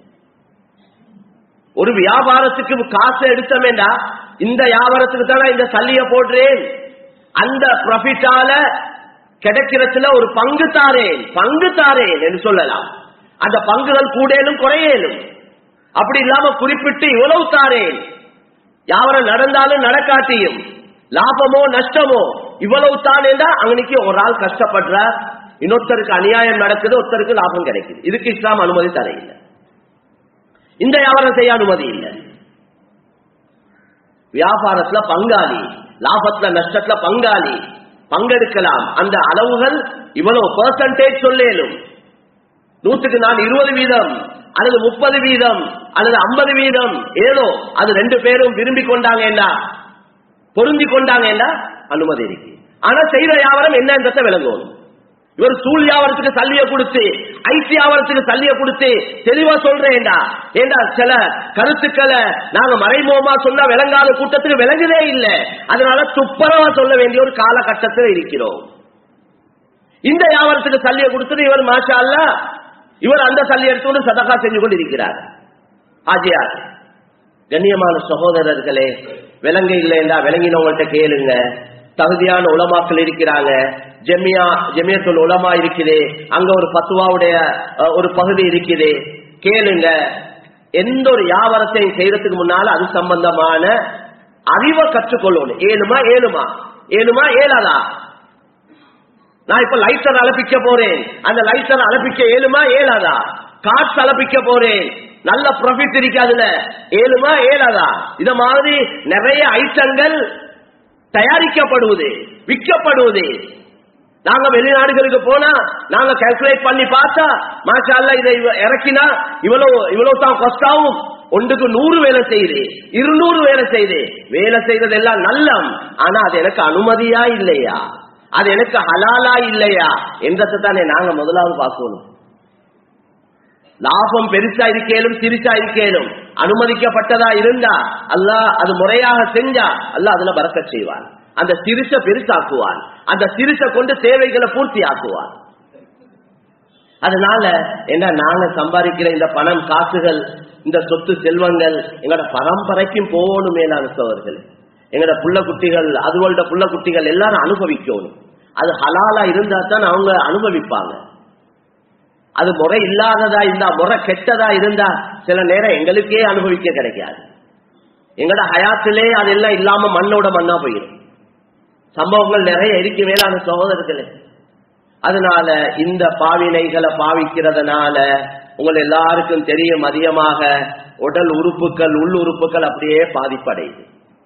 ஒரு வியாபாரத்துக்கு காசு எடுத்தமேண்டா இந்த வியாபாரத்துக்கு தானே இந்த சல்லிய போடுறேன் அந்த ப்ராஃபிட்டால கிடைக்கிறதுல ஒரு பங்கு தாரேன் பங்கு தாரேன் என்று சொல்லலாம் அந்த பங்குகள் கூடேனும் குறையேனும் அப்படி இல்லாம குறிப்பிட்டு இவ்வளவு தாரேன் யாவரம் நடந்தாலும் நடக்காட்டியும் லாபமோ நஷ்டமோ இவ்வளவு தான் என்றா அங்கனைக்கு ஒரு ஆள் கஷ்டப்படுறார் இன்னொருத்தருக்கு அநியாயம் நடக்குது ஒருத்தருக்கு லாபம் கிடைக்குது இதுக்கு இஸ்லாம் அனுமதி தரையில்லை இந்த வியாபாரம் செய்ய அனுமதி இல்லை வியாபாரத்துல பங்காளி லாபத்துல நஷ்டத்துல பங்காளி பங்கெடுக்கலாம் அந்த அளவுகள் இவ்வளவு பெர்சன்டேஜ் சொல்லேலும் நூற்றுக்கு நான் இருபது வீதம் அல்லது முப்பது வீதம் அல்லது ஐம்பது வீதம் ஏதோ அது ரெண்டு பேரும் விரும்பி கொண்டாங்கன்னா பொருந்தி கொண்டாங்கன்னா அனுமதி இருக்கு ஆனா செய்யற வியாபாரம் என்னன்றத விளங்கணும் இவர் சூழ் வியாபாரத்துக்கு சல்லிய கொடுத்து ஐடி வியாபாரத்துக்கு சல்லிய கொடுத்து தெளிவா சொல்றேன்டா ஏண்டா சில கருத்துக்களை நாங்க மறைமுகமா சொன்னா விளங்காத கூட்டத்துக்கு விளங்குதே இல்ல அதனால துப்பரவா சொல்ல வேண்டிய ஒரு காலகட்டத்தில் இருக்கிறோம் இந்த வியாபாரத்துக்கு சல்லிய கொடுத்துட்டு இவர் மாஷா அல்லா இவர் அந்த சல்லி எடுத்துக்கொண்டு சதகா செஞ்சு கொண்டு இருக்கிறார் ஆஜியார் கண்ணியமான சகோதரர்களே விலங்க இல்லைண்டா விளங்கினவங்கள்ட்ட கேளுங்க தகுதியான உலமாக்கள் இருக்கிறாங்க ஜெமியா ஜெமியத்துல் உலமா இருக்குது அங்க ஒரு பத்துவாவுடைய அஹ், ஒரு பகுதி இருக்குது கேளுங்க எந்த ஒரு வியாபாரத்தையும் செய்யறதுக்கு முன்னால அது சம்பந்தமான அறிவை கற்றுக்கொள்ளணும் ஏழுமா ஏழுமா ஏழுமா ஏழாதா நான் இப்ப லைட்டர் அலப்பிக்க போறேன் அந்த லைட்டர் அலப்பிக்க ஏழுமா ஏழாதா காசு அலப்பிக்க போறேன் நல்ல ப்ராஃபிட் இருக்கு அதுல ஏழுமா ஏழாதா இத மாதிரி நிறைய ஐட்டங்கள் தயாரிக்கப்படுவது விற்கப்படுவது நாங்க வெளிநாடுகளுக்கு போனா நாங்க கால்குலேட் பண்ணி பார்த்தா மாஷா அல்லாஹ் இதை இவ- இறக்கினா இவ்வளவு இவ்வளவு தான் cost ஆகும் ஒன்றுக்கு நூறு வேலை செய்யுது இருநூறு வேலை செய்யுது வேலை செய்தது எல்லாம் நல்லம் ஆனா அது எனக்கு அனுமதியா இல்லையா அது எனக்கு ஹலாலா இல்லையா என்றதை தானே நாங்க முதலாவது பார்க்கணும் லாபம் பெருசா இருக்கேலும் சிரிச்சா இருக்கேலும் அனுமதிக்கப்பட்டதா இருந்தா அல்லாஹ் அது முறையாக செஞ்சா அல்லாஹ் அதுல பறக்கச் செய்வான் அந்த சிரிச பெருசாக்குவான் அந்த சிரிச கொண்டு தேவைகளை பூர்த்தி ஆக்குவான் அதனால என்ன நாங்க சம்பாதிக்கிற இந்த பணம் காசுகள் இந்த சொத்து செல்வங்கள் எங்களோட பரம்பரைக்கும் போகணும் மேலானவர்கள் எங்களோட புள்ள குட்டிகள் அதுகளோட புள்ள குட்டிகள் எல்லாரும் அனுபவிக்கணும் அது ஹலாலா இருந்தா தான் அவங்க அனுபவிப்பாங்க அது முறை இல்லாததா இருந்தா முறை கெட்டதா இருந்தா சில நேரம் எங்களுக்கே அனுபவிக்க கிடைக்காது எங்கட ஹயாத்திலே அதெல்லாம் இல்லாம மண்ணோட மண்ணா போயிடும் சம்பவங்கள் நிறைய இருக்கு மேலான சகோதரர்களே அதனால இந்த பாவினைகளை பாவிக்கிறதுனால உங்கள் எல்லாருக்கும் தெரியும் அதிகமாக உடல் உறுப்புகள் உள் உறுப்புகள் அப்படியே பாதிப்படையுது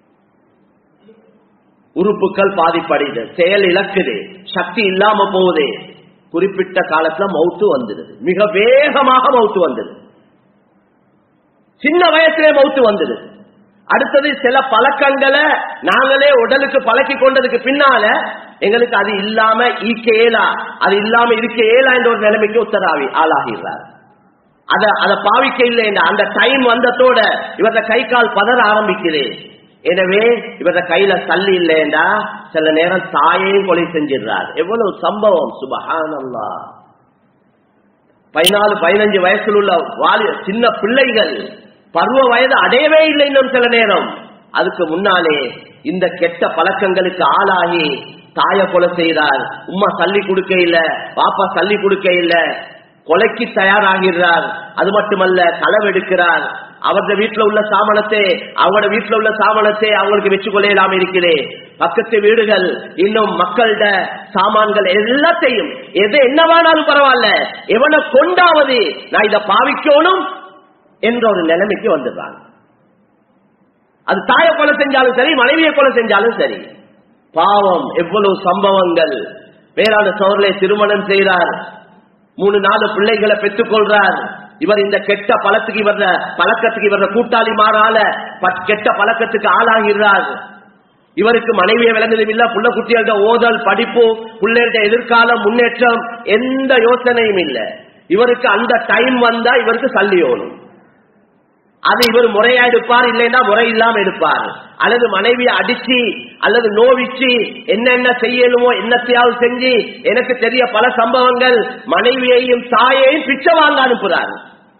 உறுப்புகள் பாதிப்படையுது செயல் இழக்குது சக்தி இல்லாம போகுது குறிப்பிட்ட காலத்துல மௌத்து வந்துடுது மிக வேகமாக மௌத்து வந்துடுது சின்ன வயசுல மௌத்து வந்துடுது அடுத்தது சில பழக்கங்களை நாங்களே உடலுக்கு பழக்கி கொண்டதுக்கு பின்னால எங்களுக்கு அது இல்லாம ஈக்க இயலா அது இல்லாம இருக்க இயலா என்ற ஒரு நிலைமைக்கு உத்தராவி ஆளாகிறார் அத அத பாவிக்க இல்லை அந்த டைம் வந்ததோட இவர கை கால் பதற ஆரம்பிக்குது எனவே இவர கையில தள்ளி இல்லைண்டா சில நேரம் தாயையும் கொலை செஞ்சிடுறார் எவ்வளவு சம்பவம் சுபஹானல்லா பதினாலு பதினஞ்சு வயசுல உள்ள வாலி சின்ன பிள்ளைகள் பருவ வயது அடையவே இல்லை இன்னும் சில நேரம் அதுக்கு முன்னாலே இந்த கெட்ட பழக்கங்களுக்கு ஆளாகி தாய கொலை செய்கிறார் உம்மா தள்ளி கொடுக்க இல்ல பாப்பா தள்ளி கொடுக்க இல்ல கொலைக்கு தயாராகிறார் அது மட்டுமல்ல களவெடுக்கிறார் அவரது வீட்டுல உள்ள சாமனத்தை அவங்களோட வீட்டுல உள்ள சாமனத்தை அவங்களுக்கு வச்சு கொள்ளையலாம் இருக்கிறே பக்கத்து வீடுகள் இன்னும் மக்கள்ட சாமான்கள் எல்லாத்தையும் எது என்னவானாலும் பரவாயில்ல எவனை கொண்டாவது நான் இதை பாவிக்கணும் என்ற ஒரு நிலைமைக்கு வந்துடுறாங்க அது தாய கொலை செஞ்சாலும் சரி மனைவியை கொலை செஞ்சாலும் சரி பாவம் எவ்வளவு சம்பவங்கள் வேளாண் சோழலை திருமணம் செய்கிறார் மூணு நாலு பிள்ளைகளை பெற்றுக் கொள்றார் இவர் இந்த கெட்ட பழத்துக்கு இவர பழக்கத்துக்கு இவர கூட்டாளி மாறால ப- கெட்ட பழக்கத்துக்கு ஆளாகிறார் இவருக்கு மனைவியை விளங்குதும் இல்ல புள்ள குட்டிகளோட ஓதல் படிப்பு பிள்ளைகளோட எதிர்காலம் முன்னேற்றம் எந்த யோசனையும் இல்ல இவருக்கு அந்த டைம் வந்தா இவருக்கு சல்லி ஓணும் அது இவர் முறையா எடுப்பார் இல்லைன்னா முறை இல்லாம எடுப்பார் அல்லது மனைவியை அடிச்சு அல்லது நோவிச்சு என்னென்ன செய்யணுமோ என்னத்தையாவது செஞ்சு எனக்கு தெரிய பல சம்பவங்கள் மனைவியையும் தாயையும் பிச்சை வாங்க அனுப்புறார்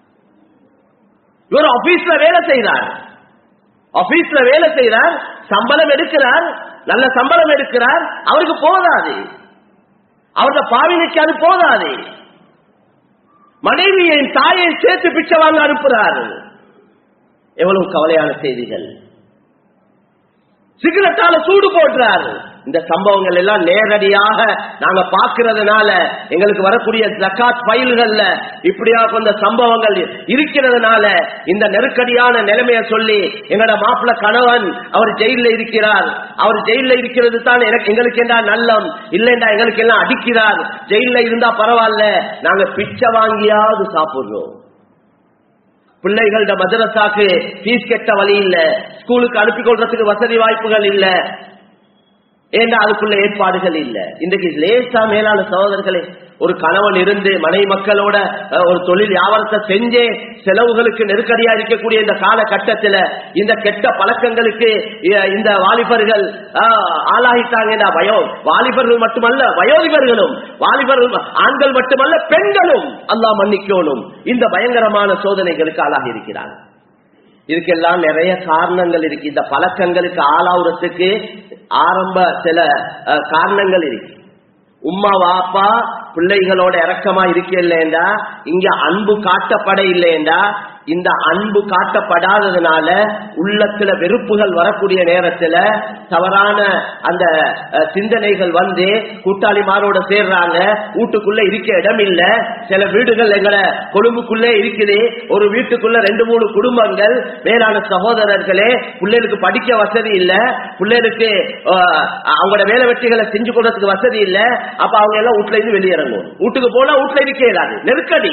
இவர் ஆபீஸ்ல வேலை செய்கிறார் ஆபீஸ்ல வேலை செய்கிறார் சம்பளம் எடுக்கிறார் நல்ல சம்பளம் எடுக்கிறார் அவருக்கு போதாது அவருடைய பாவினைக்கு அது போதாது மனைவியையும் தாயையும் சேர்த்து பிச்சை வாங்க அனுப்புறாரு எவ்வளவு கவலையான செய்திகள் சிகரெட்டால சூடு போடுறாரு இந்த சம்பவங்கள் எல்லாம் நேரடியாக நாங்க பார்க்கிறதுனால எங்களுக்கு வரக்கூடிய ஜக்காத் ஃபைல்கள்ல இப்படியா கொஞ்ச சம்பவங்கள் இருக்கிறதுனால இந்த நெருக்கடியான நிலைமையை சொல்லி எங்களோட மாப்பிள்ள கணவன் அவர் ஜெயில இருக்கிறார் அவர் ஜெயில இருக்கிறது தான் எனக்கு எங்களுக்கு என்ன நல்லம் இல்லைண்டா எங்களுக்கு எல்லாம் அடிக்கிறார் ஜெயில இருந்தா பரவாயில்ல நாங்க பிச்சை வாங்கியாவது சாப்பிடுறோம் பிள்ளைகளோட மதரசாக்கு ஃபீஸ் கெட்ட வழி இல்ல ஸ்கூலுக்கு அனுப்பி கொள்றதுக்கு வசதி வாய்ப்புகள் இல்ல ஏண்டா அதுக்குள்ள ஏற்பாடுகள் இல்ல இன்றைக்கு லேசா மேலான சகோதரர்களே ஒரு கணவன் இருந்து மனை மக்களோட அஹ், ஒரு தொழில் வியாபாரத்தை செஞ்சே செலவுகளுக்கு நெருக்கடியா இருக்கக்கூடிய இந்த காலகட்டத்துல இந்த கெட்ட பழக்கங்களுக்கு அஹ், இந்த வாலிபர்கள் அஹ், ஆளாகிட்டாங்க வயோ வாலிபர்கள் மட்டுமல்ல வயோதிபர்களும் வாலிபர்கள் ஆண்கள் மட்டுமல்ல பெண்களும் அல்லாஹ் மன்னிக்கணும் இந்த பயங்கரமான சோதனைகளுக்கு ஆளாகி இருக்கிறாங்க இதுக்கெல்லாம் நிறைய காரணங்கள் இருக்கு இந்த பழக்கங்களுக்கு ஆளாவுறதுக்கு ஆரம்ப சில அஹ், காரணங்கள் இருக்கு உம்மா வாப்பா பிள்ளைகளோட இறக்கமா இருக்கலண்டா இங்க அன்பு காட்டப்பட இல்லைண்டா இந்த அன்பு காட்டப்படாததுனால உள்ளத்துல வெறுப்புகள் வரக்கூடிய நேரத்துல தவறான அந்த அஹ், சிந்தனைகள் வந்து கூட்டாளிமாரோட சேர்றாங்க வீட்டுக்குள்ள இருக்க இடம் இல்ல சில வீடுகள் எங்களை கொழும்புக்குள்ளே இருக்குது ஒரு வீட்டுக்குள்ள ரெண்டு மூணு குடும்பங்கள் வேளாண் சகோதரர்களே பிள்ளைகளுக்கு படிக்க வசதி இல்ல பிள்ளைகளுக்கு அஹ், அவங்களோட வேலை வெட்டிகளை செஞ்சு கொடுறதுக்கு வசதி இல்ல அப்ப அவங்க எல்லாம் வீட்டுல இருந்து வெளியிறங்கும் வீட்டுக்கு போனா வீட்டுல இருக்க இயலாது நெருக்கடி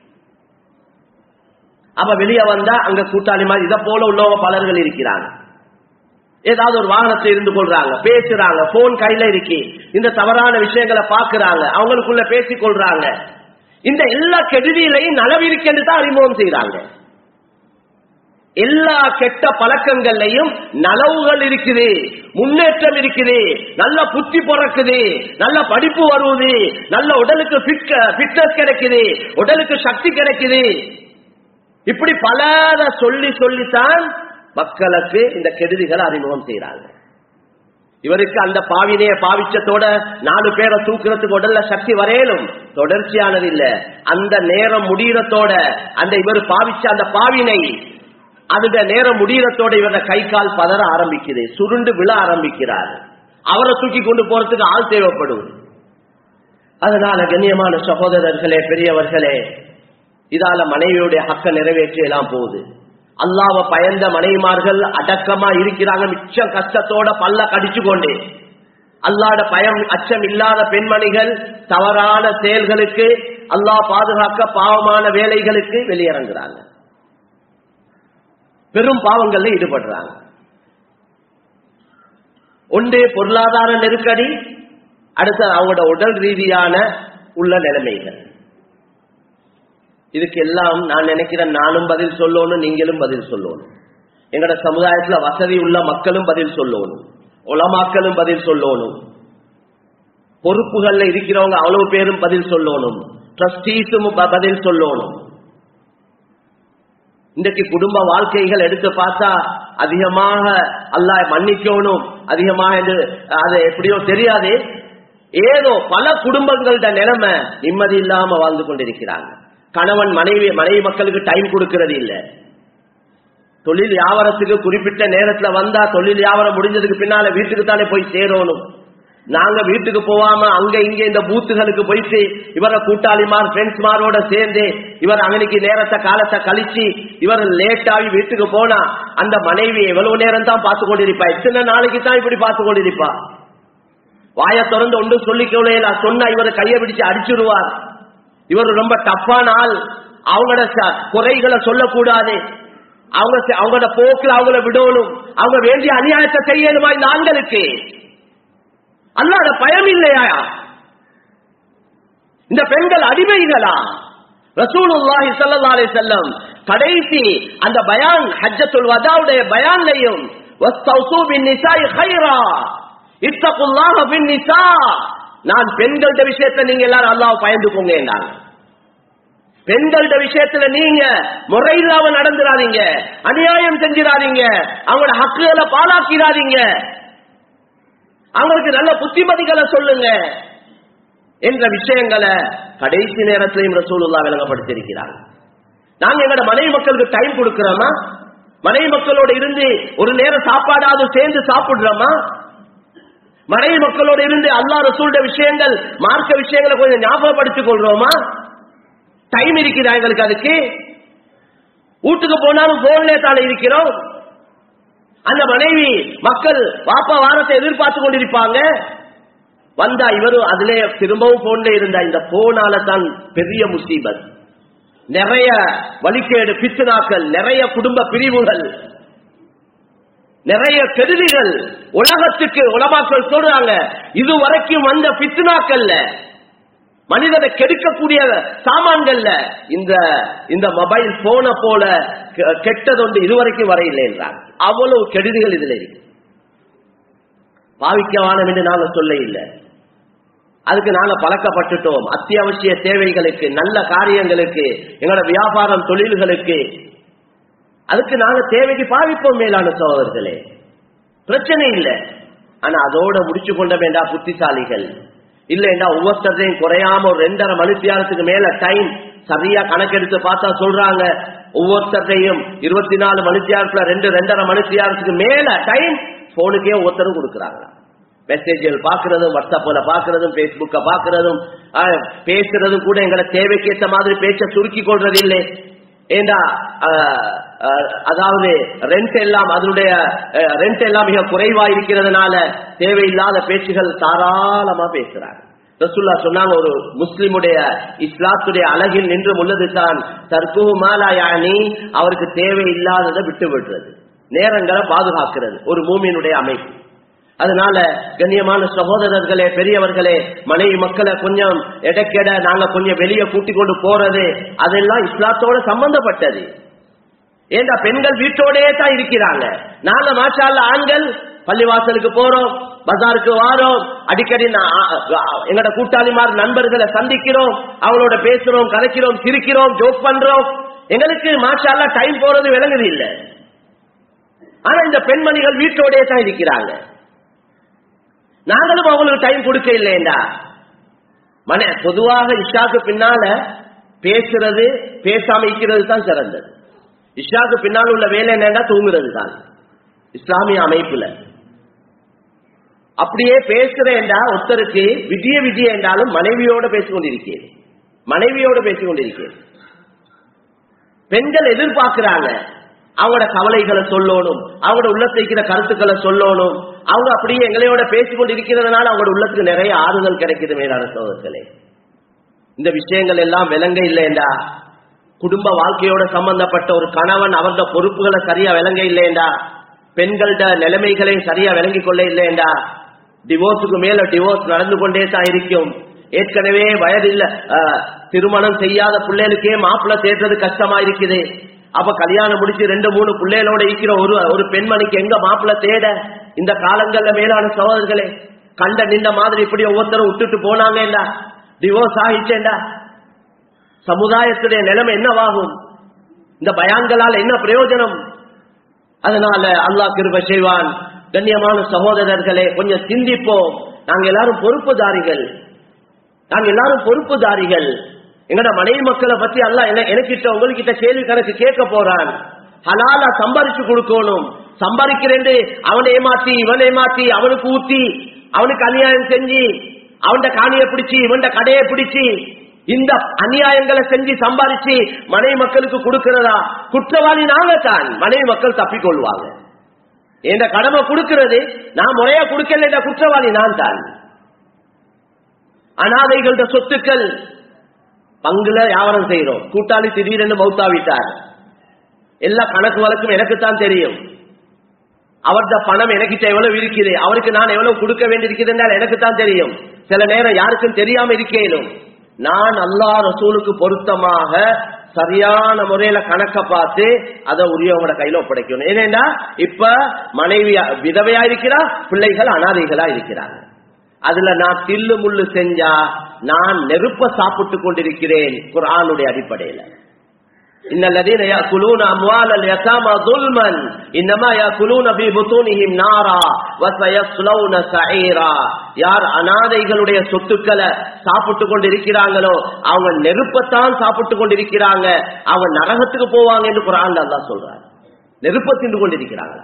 அப்ப வெளியே வந்தா அங்க கூட்டாளி மாதிரி இதை போல உள்ளவங்க பலர்கள் இருக்கிறாங்க ஏதாவது ஒரு வாகனத்தை இருந்து கொள்றாங்க பேசுறாங்க போன் கையில இருக்கு இந்த தவறான விஷயங்களை பாக்குறாங்க அவங்களுக்குள்ள பேசிக் கொள்றாங்க இந்த எல்லா கெடுதியிலையும் நலவிருக்கென்று தான் அறிமுகம் செய்யறாங்க எல்லா கெட்ட பழக்கங்கள்லையும் நலவுகள் இருக்குது முன்னேற்றம் இருக்குது நல்ல புத்தி பிறக்குது நல்ல படிப்பு வருவது நல்ல உடலுக்கு ஃபிட்னஸ் கிடைக்குது உடலுக்கு சக்தி கிடைக்குது இப்படி பலத சொல்லி சொல்லித்தான் மக்களுக்கு இந்த கெடுதிகளை அறிமுகம் செய்யறாங்க இவருக்கு அந்த பாவினைய பாவிச்சத்தோட நாலு பேரை தூக்குறதுக்கு உடல்ல சக்தி வரையலும் தொடர்ச்சியானது இல்ல அந்த நேரம் முடியறதோட அந்த இவர் பாவிச்ச அந்த பாவினை அந்த நேரம் முடியறதோட இவர கை கால் பதற ஆரம்பிக்குது சுருண்டு விழ ஆரம்பிக்கிறார் அவரை தூக்கி கொண்டு போறதுக்கு ஆள் தேவைப்படும் அதனால கண்ணியமான சகோதரர்களே பெரியவர்களே இதால மனைவியுடைய ஹக்க நிறைவேற்றியெல்லாம் போகுது அல்லாவ பயந்த மனைவிமார்கள் அடக்கமா இருக்கிறாங்க மிச்சம் கஷ்டத்தோட பல்ல கடிச்சு கொண்டு அல்லாட பயம் அச்சம் இல்லாத பெண்மணிகள் தவறான செயல்களுக்கு அல்லாஹ் பாதுகாக்க பாவமான வேலைகளுக்கு வெளியிறங்குறாங்க பெரும் பாவங்கள்ல ஈடுபடுறாங்க ஒன்று பொருளாதார நெருக்கடி அடுத்து அவங்களோட உடல் ரீதியான உள்ள நிலைமைகள் இதுக்கு எல்லாம் நான் நினைக்கிறேன் நானும் பதில் சொல்லணும் நீங்களும் பதில் சொல்லணும் எங்கட சமுதாயத்துல வசதி உள்ள மக்களும் பதில் சொல்லணும் உலமாக்களும் பதில் சொல்லணும் பொறுப்புகள்ல இருக்கிறவங்க அவ்வளவு பேரும் பதில் சொல்லணும் ட்ரஸ்டீஸும் பதில் சொல்லணும் இன்றைக்கு குடும்ப வாழ்க்கைகள் எடுத்து பார்த்தா அதிகமாக அல்லாஹ் மன்னிக்கணும் அதிகமாக என்று அது எப்படியோ தெரியாது ஏதோ பல குடும்பங்களோட நிலைமை நிம்மதி இல்லாம வாழ்ந்து கொண்டிருக்கிறாங்க கணவன் மனைவி மனைவி மக்களுக்கு டைம் கொடுக்கிறது இல்ல தொழில் வியாபாரத்துக்கு குறிப்பிட்ட நேரத்துல வந்தா தொழில் வியாபாரம் முடிஞ்சதுக்கு பின்னால வீட்டுக்கு தானே போய் சேரணும் நாங்க வீட்டுக்கு போகாம அங்க இங்க இந்த பூத்துகளுக்கு போயிட்டு இவர கூட்டாளிமார் ஃப்ரெண்ட்ஸ்மாரோட சேர்ந்து இவர் அங்கனைக்கு நேரத்தை காலத்தை கழிச்சு இவர் லேட் ஆகி வீட்டுக்கு போனா அந்த மனைவி எவ்வளவு நேரம் தான் பார்த்து கொண்டிருப்பா எத்தனை நாளைக்கு தான் இப்படி பார்த்து கொண்டிருப்பா வாய திறந்து ஒன்று சொல்லிக்கொள்ள சொன்னா இவரை கையை பிடிச்சு அடிச்சிருவார் இவர் ரொம்ப டஃப்பான ஆள் அவங்களோட ச- குறைகளை சொல்லக்கூடாது அவங்க செ- அவங்களோட போக்குல அவங்கள விடணும் அவங்க வேண்டிய அநியாயத்தை செய்யணுமா இந்த ஆண்களுக்கு அல்லாத பயம் இல்லையா இந்த பெண்கள் அடிமைகளா ரசூலுல்லாஹி ஸல்லல்லாஹு அலைஹி வஸல்லம் கடைசி அந்த பயான் ஹஜ்ஜத்துல் வதாவுடைய பயான்லையும் வஸ்தௌசு பின் நிசாய் கைரா இத்தகுல்லாஹ பின் நிசா நான் பெண்களோட விஷயத்துல நீங்க எல்லாரும் அல்லாஹ் பயந்துக்கோங்க என்றாங்க பெண்களோட விஷயத்துல நீங்க முறையில்லாம நடந்துடாதீங்க அநியாயம் செஞ்சிடாதீங்க அவங்களோட ஹக்குகளை பாலாக்கிறாதீங்க அவங்களுக்கு நல்ல புத்திமதிகளை சொல்லுங்க என்ற விஷயங்களை கடைசி நேரத்திலையும் ரசூலுல்லா விளங்கப்படுத்தியிருக்கிறாங்க நாங்க எங்களோட மனைவி மக்களுக்கு டைம் கொடுக்கிறோமா மனைவி மக்களோட இருந்து ஒரு நேரம் சாப்பாடாவது சேர்ந்து சாப்பிடுறோமா மனைவி மக்களோட இருந்து அல்லா ரசூலுடைய விஷயங்கள் மார்க்க விஷயங்களை கொஞ்சம் ஞாபகப்படுத்திக் கொள்றோமா டைம் இருக்குதா எங்களுக்கு அதுக்கு வீட்டுக்கு போனாலும் போன்லே தானே இருக்கிறோம் அந்த மனைவி மக்கள் வாப்பா வாரத்தை எதிர்பார்த்து கொண்டிருப்பாங்க வந்தா இவரும் அதிலே திரும்பவும் போன்ல இருந்தா இந்த போனால தான் பெரிய முசீபத் நிறைய வழிகேடு பித்துனாக்கள் நிறைய குடும்ப பிரிவுகள் நிறைய கெடுதிகள் உலகத்துக்கு உலமாக்கள் சொல்றாங்க இதுவரைக்கும் வந்த பித்துனாக்கள்ல மனிதனை கெடுக்கக்கூடிய சாமான்கள்ல இந்த இந்த மொபைல் போன போல கெ- கெட்டதொன்று இதுவரைக்கும் வரையில்லை என்றார் அவ்வளவு கெடுதிகள் இதுல இருக்கு பாவிக்கவானம் என்று நாங்க சொல்ல இல்லை அதுக்கு நாங்க பழக்கப்பட்டுட்டோம் அத்தியாவசிய தேவைகளுக்கு நல்ல காரியங்களுக்கு எங்களோட வியாபாரம் தொழில்களுக்கு அதுக்கு நாங்க தேவைக்கு பாவிப்போம் மேலான சகோதரர்களே பிரச்சனை இல்லை ஆனா அதோட முடிச்சு கொண்ட வேண்டா புத்திசாலிகள் இல்லைண்டா ஒவ்வொருத்தரையும் குறையாம ஒரு ரெண்டரை மணித்தியாலத்துக்கு மேல டைம் சரியா கணக்கெடுத்து பார்த்தா சொல்றாங்க ஒவ்வொருத்தரையும் இருபத்தி நாலு மணித்தியாலத்துல ரெண்டு ரெண்டரை மணித்தியாலத்துக்கு மேல டைம் போனுக்கே ஒவ்வொருத்தரும் கொடுக்குறாங்க மெசேஜ்கள் பாக்குறதும் வாட்ஸ்அப்ல பாக்குறதும் பேஸ்புக்க பாக்குறதும் ஆஹ், பேசுறதும் கூட எங்களை தேவைக்கேற்ற மாதிரி பேச்ச சுருக்கி கொள்றது இல்லை ஏண்டா ஆஹ், ஆஹ், அதாவது ரெண்ட் எல்லாம் அதனுடைய ரெண்ட் எல்லாம் மிக குறைவா இருக்கிறதுனால தேவையில்லாத பேச்சுகள் தாராளமா பேசுறாங்க ரசூல்லா சொன்னாங்க ஒரு முஸ்லிமுடைய இஸ்லாத்துடைய அழகில் நின்று உள்ளது தான் தற்போது மாலா யானி அவருக்கு தேவையில்லாததை விட்டு விடுறது நேரங்களை பாதுகாக்கிறது ஒரு மூமியினுடைய அமைப்பு அதனால கண்ணியமான சகோதரர்களே பெரியவர்களே மனைவி மக்களை கொஞ்சம் எடைக்கெட நாங்க கொஞ்சம் வெளியே கூட்டிக் கொண்டு போறது அதெல்லாம் இஸ்லாத்தோட சம்பந்தப்பட்டது ஏண்டா பெண்கள் வீட்டோடே தான் இருக்கிறாங்க நாங்க மாஷால்ல ஆண்கள் பள்ளிவாசலுக்கு போறோம் பஜாருக்கு வாரோம் அடிக்கடி நா- ஆ- எங்கட கூட்டாளிமார் நண்பர்களை சந்திக்கிறோம் அவங்களோட பேசுறோம் கதைக்கிறோம் சிரிக்கிறோம் ஜோக் பண்றோம் எங்களுக்கு மாஷால்ல டைம் போறது விளங்குது இல்ல ஆனா இந்த பெண்மணிகள் வீட்டோடே தான் இருக்கிறாங்க நாங்களும் அவங்களுக்கு டைம் கொடுக்க இல்லையேண்டா மன பொதுவாக இஷாக்கு பின்னால பேசுறது பேசாம இருக்கிறது தான் சிறந்தது இஷாக்கு பின்னால் உள்ள வேலை என்னன்னா தூங்குறது தான் இஸ்லாமிய அமைப்புல அப்படியே பேசுறேன்டா ஒருத்தருக்கு விதிய விதிய என்றாலும் மனைவியோட பேசிக் கொண்டிருக்கேன் மனைவியோட பேசிக் கொண்டிருக்கேன் பெண்கள் எதிர்பார்க்கிறாங்க அவங்களோட கவலைகளை சொல்லணும் அவங்களோட உள்ளத்துல இருக்கிற கருத்துக்களை சொல்லணும் அவங்க அப்படியே எங்களையோட பேசிக்கொண்டு இருக்கிறதுனால அவங்களோட உள்ளத்துக்கு நிறைய ஆறுதல் கிடைக்குது மேலான சோதர்களே இந்த விஷயங்கள் எல்லாம் விளங்க இல்லைண்டா குடும்ப வாழ்க்கையோட சம்பந்தப்பட்ட ஒரு கணவன் அவரோட பொறுப்புகளை சரியா விளங்க இல்லைண்டா பெண்களோட நிலைமைகளை சரியா விளங்கிக் கொள்ள இல்லைண்டா டிவோர்ஸுக்கு மேல டிவோர்ஸ் நடந்து கொண்டே தான் இருக்கும் ஏற்கனவே வயதில்ல அஹ், திருமணம் செய்யாத பிள்ளைகளுக்கே மாப்பிள்ளை தேடுறது கஷ்டமா இருக்குது அப்ப கல்யாணம் முடிச்சு ரெண்டு மூணு பிள்ளைகளோட இருக்கிற ஒரு ஒரு பெண்மணிக்கு எங்க மாப்பிள்ளை தேட இந்த காலங்கள்ல மேலான சகோதரர்களே கண்ட நின்ற மாதிரி இப்படி ஒவ்வொருத்தரும் விட்டுட்டு போனாங்கடா டிவோர்ஸ் ஆயிடுச்சேண்டா சமுதாயத்துடைய நிலைமை என்னவாகும் இந்த பயான்களால் என்ன பிரயோஜனம் அதனால அல்லாஹ் கிருப செய்வான் கண்ணியமான சகோதரர்களே கொஞ்சம் சிந்திப்போம் நாங்க எல்லாரும் பொறுப்புதாரிகள் நாங்க எல்லாரும் பொறுப்புதாரிகள் எங்கட மனைவி மக்களை பத்தி அல்லாஹ் என்ன எனக்கிட்ட உங்ககிட்ட கேள்வி கணக்கு கேட்க போறான் ஹலாலா சம்பாரிச்சு கொடுக்கணும் சம்பாதிக்கிறேன் அவனை ஏமாத்தி இவனை ஏமாத்தி அவனுக்கு ஊத்தி அவனுக்கு அநியாயம் செஞ்சு அவன்ட காணியை பிடிச்சி இவன்ட கடையை பிடிச்சி இந்த அநியாயங்களை செஞ்சு சம்பாதிச்சு மனைவி மக்களுக்கு கொடுக்கிறதா குற்றவாளி நாங்க தான் மனைவி மக்கள் தப்பிக்கொள்வாங்க என்ற கடமை கொடுக்கிறது நான் முறையா கொடுக்கல என்ற குற்றவாளி நான் தான் அனாதைகளோட சொத்துக்கள் பங்குல வியாபாரம் செய்யறோம் கூட்டாளி திடீரென்று மௌத்தாவிட்டார் எல்லா கணக்கு வழக்கும் எனக்குத்தான் தெரியும் அவர்த பணம் எனக்கிட்ட எவ்வளவு இருக்குது அவருக்கு நான் எவ்வளவு கொடுக்க வேண்டியிருக்குது என்றால் எனக்கு தான் தெரியும் சில நேரம் யாருக்கும் தெரியாம இருக்கேனும் நான் அல்லாஹ் ரசூலுக்கு பொருத்தமாக சரியான முறையில கணக்க பார்த்து அதை உரியவங்களோட கையில ஒப்படைக்கணும் ஏனேண்டா இப்ப மனைவி விதவையா இருக்கிறா பிள்ளைகள் அனாதைகளா இருக்கிறாங்க அதுல நான் தில்லு முள்ளு செஞ்சா நான் நெருப்ப சாப்பிட்டு கொண்டிருக்கிறேன் குரானுடைய அடிப்படையில إن الذين يأكلون أموال اليتامى ظلما إنما يأكلون في بطونهم نارا وسيصلون سعيرا யார் அனாதைகளுடைய சொத்துக்களை சாப்பிட்டு கொண்டு இருக்கிறாங்களோ அவங்க நெருப்பத்தான் சாப்பிட்டு கொண்டிருக்கிறாங்க அவங்க நரகத்துக்கு போவாங்க என்று குரான் அல்லாஹ் சொல்றார் நெருப்ப தின்று கொண்டிருக்கிறாங்களா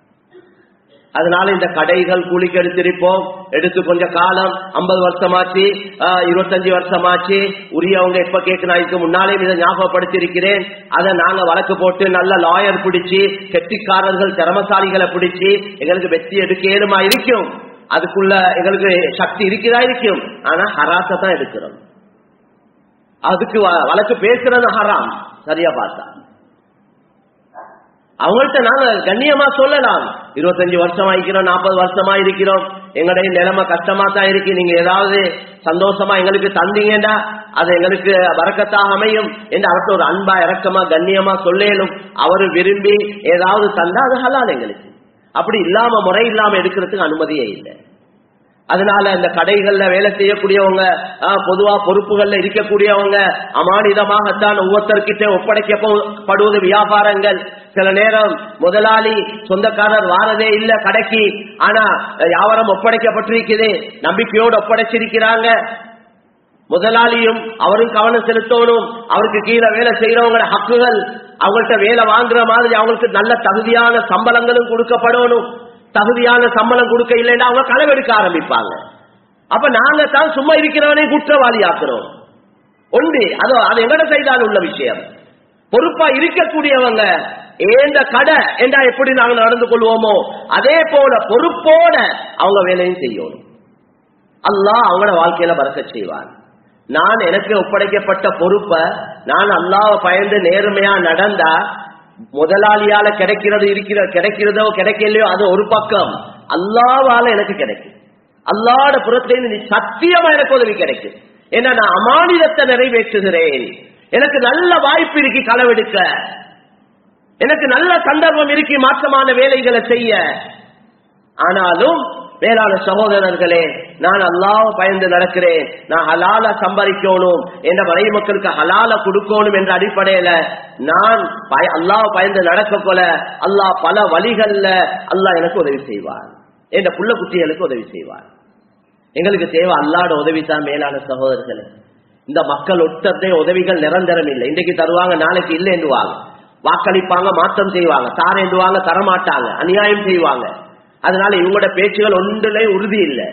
அதனால இந்த கடைகள் கூலிக்கு எடுத்திருப்போம் எடுத்து கொஞ்ச காலம் ஐம்பது வருஷமாச்சு இருபத்தஞ்சு வருஷமாச்சு உரியவங்க எப்ப கேட்கணும் இதுக்கு முன்னாலே இதை ஞாபகப்படுத்தியிருக்கிறேன் அதை நாங்க வழக்கு போட்டு நல்ல லாயர் பிடிச்சி கெட்டிக்காரர்கள் திறமசாலிகளை பிடிச்சி எங்களுக்கு வெற்றி எடுக்க ஏழுமா இருக்கும் அதுக்குள்ள எங்களுக்கு சக்தி இருக்குதா இருக்கும் ஆனா ஹராச தான் எடுக்கிறோம் அதுக்கு வழக்கு பேசுறது ஹராம் சரியா பார்த்தா அவங்கள்ட்ட நாங்க கண்ணியமா சொல்லலாம் இருபத்தஞ்சு வருஷமா இருக்கிறோம் நாற்பது வருஷமா இருக்கிறோம் எங்களுடைய நிலைமை கஷ்டமா தான் இருக்கு நீங்க ஏதாவது சந்தோஷமா எங்களுக்கு தந்தீங்கடா அது எங்களுக்கு வரக்கத்தாக அமையும் என்று அவர்கிட்ட ஒரு அன்பா இறக்கமா கண்ணியமா சொல்லேனும் அவரு விரும்பி ஏதாவது தந்தா அது ஹலால் எங்களுக்கு அப்படி இல்லாம முறை இல்லாம எடுக்கிறதுக்கு அனுமதியே இல்லை அதனால இந்த கடைகள்ல வேலை செய்யக்கூடியவங்க பொதுவா பொறுப்புகள்ல இருக்கக்கூடியவங்க அமானிதமாகத்தான் ஒவ்வொருத்தர்கிட்ட ஒப்படைக்கப்படுவது வியாபாரங்கள் சில நேரம் முதலாளி சொந்தக்காரர் வாரதே இல்ல கடைக்கு ஆனா வியாபாரம் ஒப்படைக்கப்பட்டிருக்குது நம்பிக்கையோடு ஒப்படைச்சிருக்கிறாங்க முதலாளியும் அவரும் கவனம் செலுத்தணும் அவருக்கு கீழே வேலை செய்யறவங்களோட ஹக்குகள் அவங்கள்ட்ட வேலை வாங்குற மாதிரி அவங்களுக்கு நல்ல தகுதியான சம்பளங்களும் கொடுக்கப்படணும் தகுதியான சம்பளம் கொடுக்க இல்லைன்னா அவங்க களவெடுக்க ஆரம்பிப்பாங்க அப்ப நாங்க தான் சும்மா இருக்கிறவனே குற்றவாளி ஆக்குறோம் ஒன்று அது அது எங்கட செய்தால் உள்ள விஷயம் பொறுப்பா இருக்கக்கூடியவங்க ஏந்த கடை என்றா எப்படி நாங்க நடந்து கொள்வோமோ அதே போல பொறுப்போட அவங்க வேலையும் செய்யணும் அல்லாஹ் அவங்களோட வாழ்க்கையில பறக்க செய்வான் நான் எனக்கு ஒப்படைக்கப்பட்ட பொறுப்பை நான் அல்லாவை பயந்து நேர்மையா நடந்தா முதலாளியால கிடைக்கிறது இருக்கிற கிடைக்கிறதோ கிடைக்கலையோ அது ஒரு பக்கம் அல்லாவால எனக்கு கிடைக்கும் அல்லாட புறத்திலிருந்து நீ சத்தியமா எனக்கு உதவி கிடைக்கும் ஏன்னா நான் அமானிதத்தை நிறைவேற்றுகிறேன் எனக்கு நல்ல வாய்ப்பு இருக்கு களவெடுக்க எனக்கு நல்ல சந்தர்ப்பம் இருக்கு மாற்றமான வேலைகளை செய்ய ஆனாலும் வேளாண் சகோதரர்களே நான் அல்லாஹ் பயந்து நடக்கிறேன் நான் ஹலால சம்பாதிக்கணும் என்ற மனைவி மக்களுக்கு ஹலால கொடுக்கணும் என்ற அடிப்படையில நான் அல்லாஹ் பயந்து நடக்க போல அல்லாஹ் பல வழிகள்ல அல்லாஹ் எனக்கு உதவி செய்வார் என்ற புள்ள குட்டிகளுக்கு உதவி செய்வார் எங்களுக்கு தேவை அல்லாட உதவி தான் மேலான சகோதரர்களே இந்த மக்கள் ஒட்டத்தை உதவிகள் நிரந்தரம் இல்லை இன்றைக்கு தருவாங்க நாளைக்கு இல்லை என்றுவாங்க வாக்களிப்பாங்க மாற்றம் செய்வாங்க தாரேண்டுவாங்க தரமாட்டாங்க அநியாயம் செய்வாங்க அதனால இவங்களோட பேச்சுகள் ஒன்றுலே உறுதி இல்லை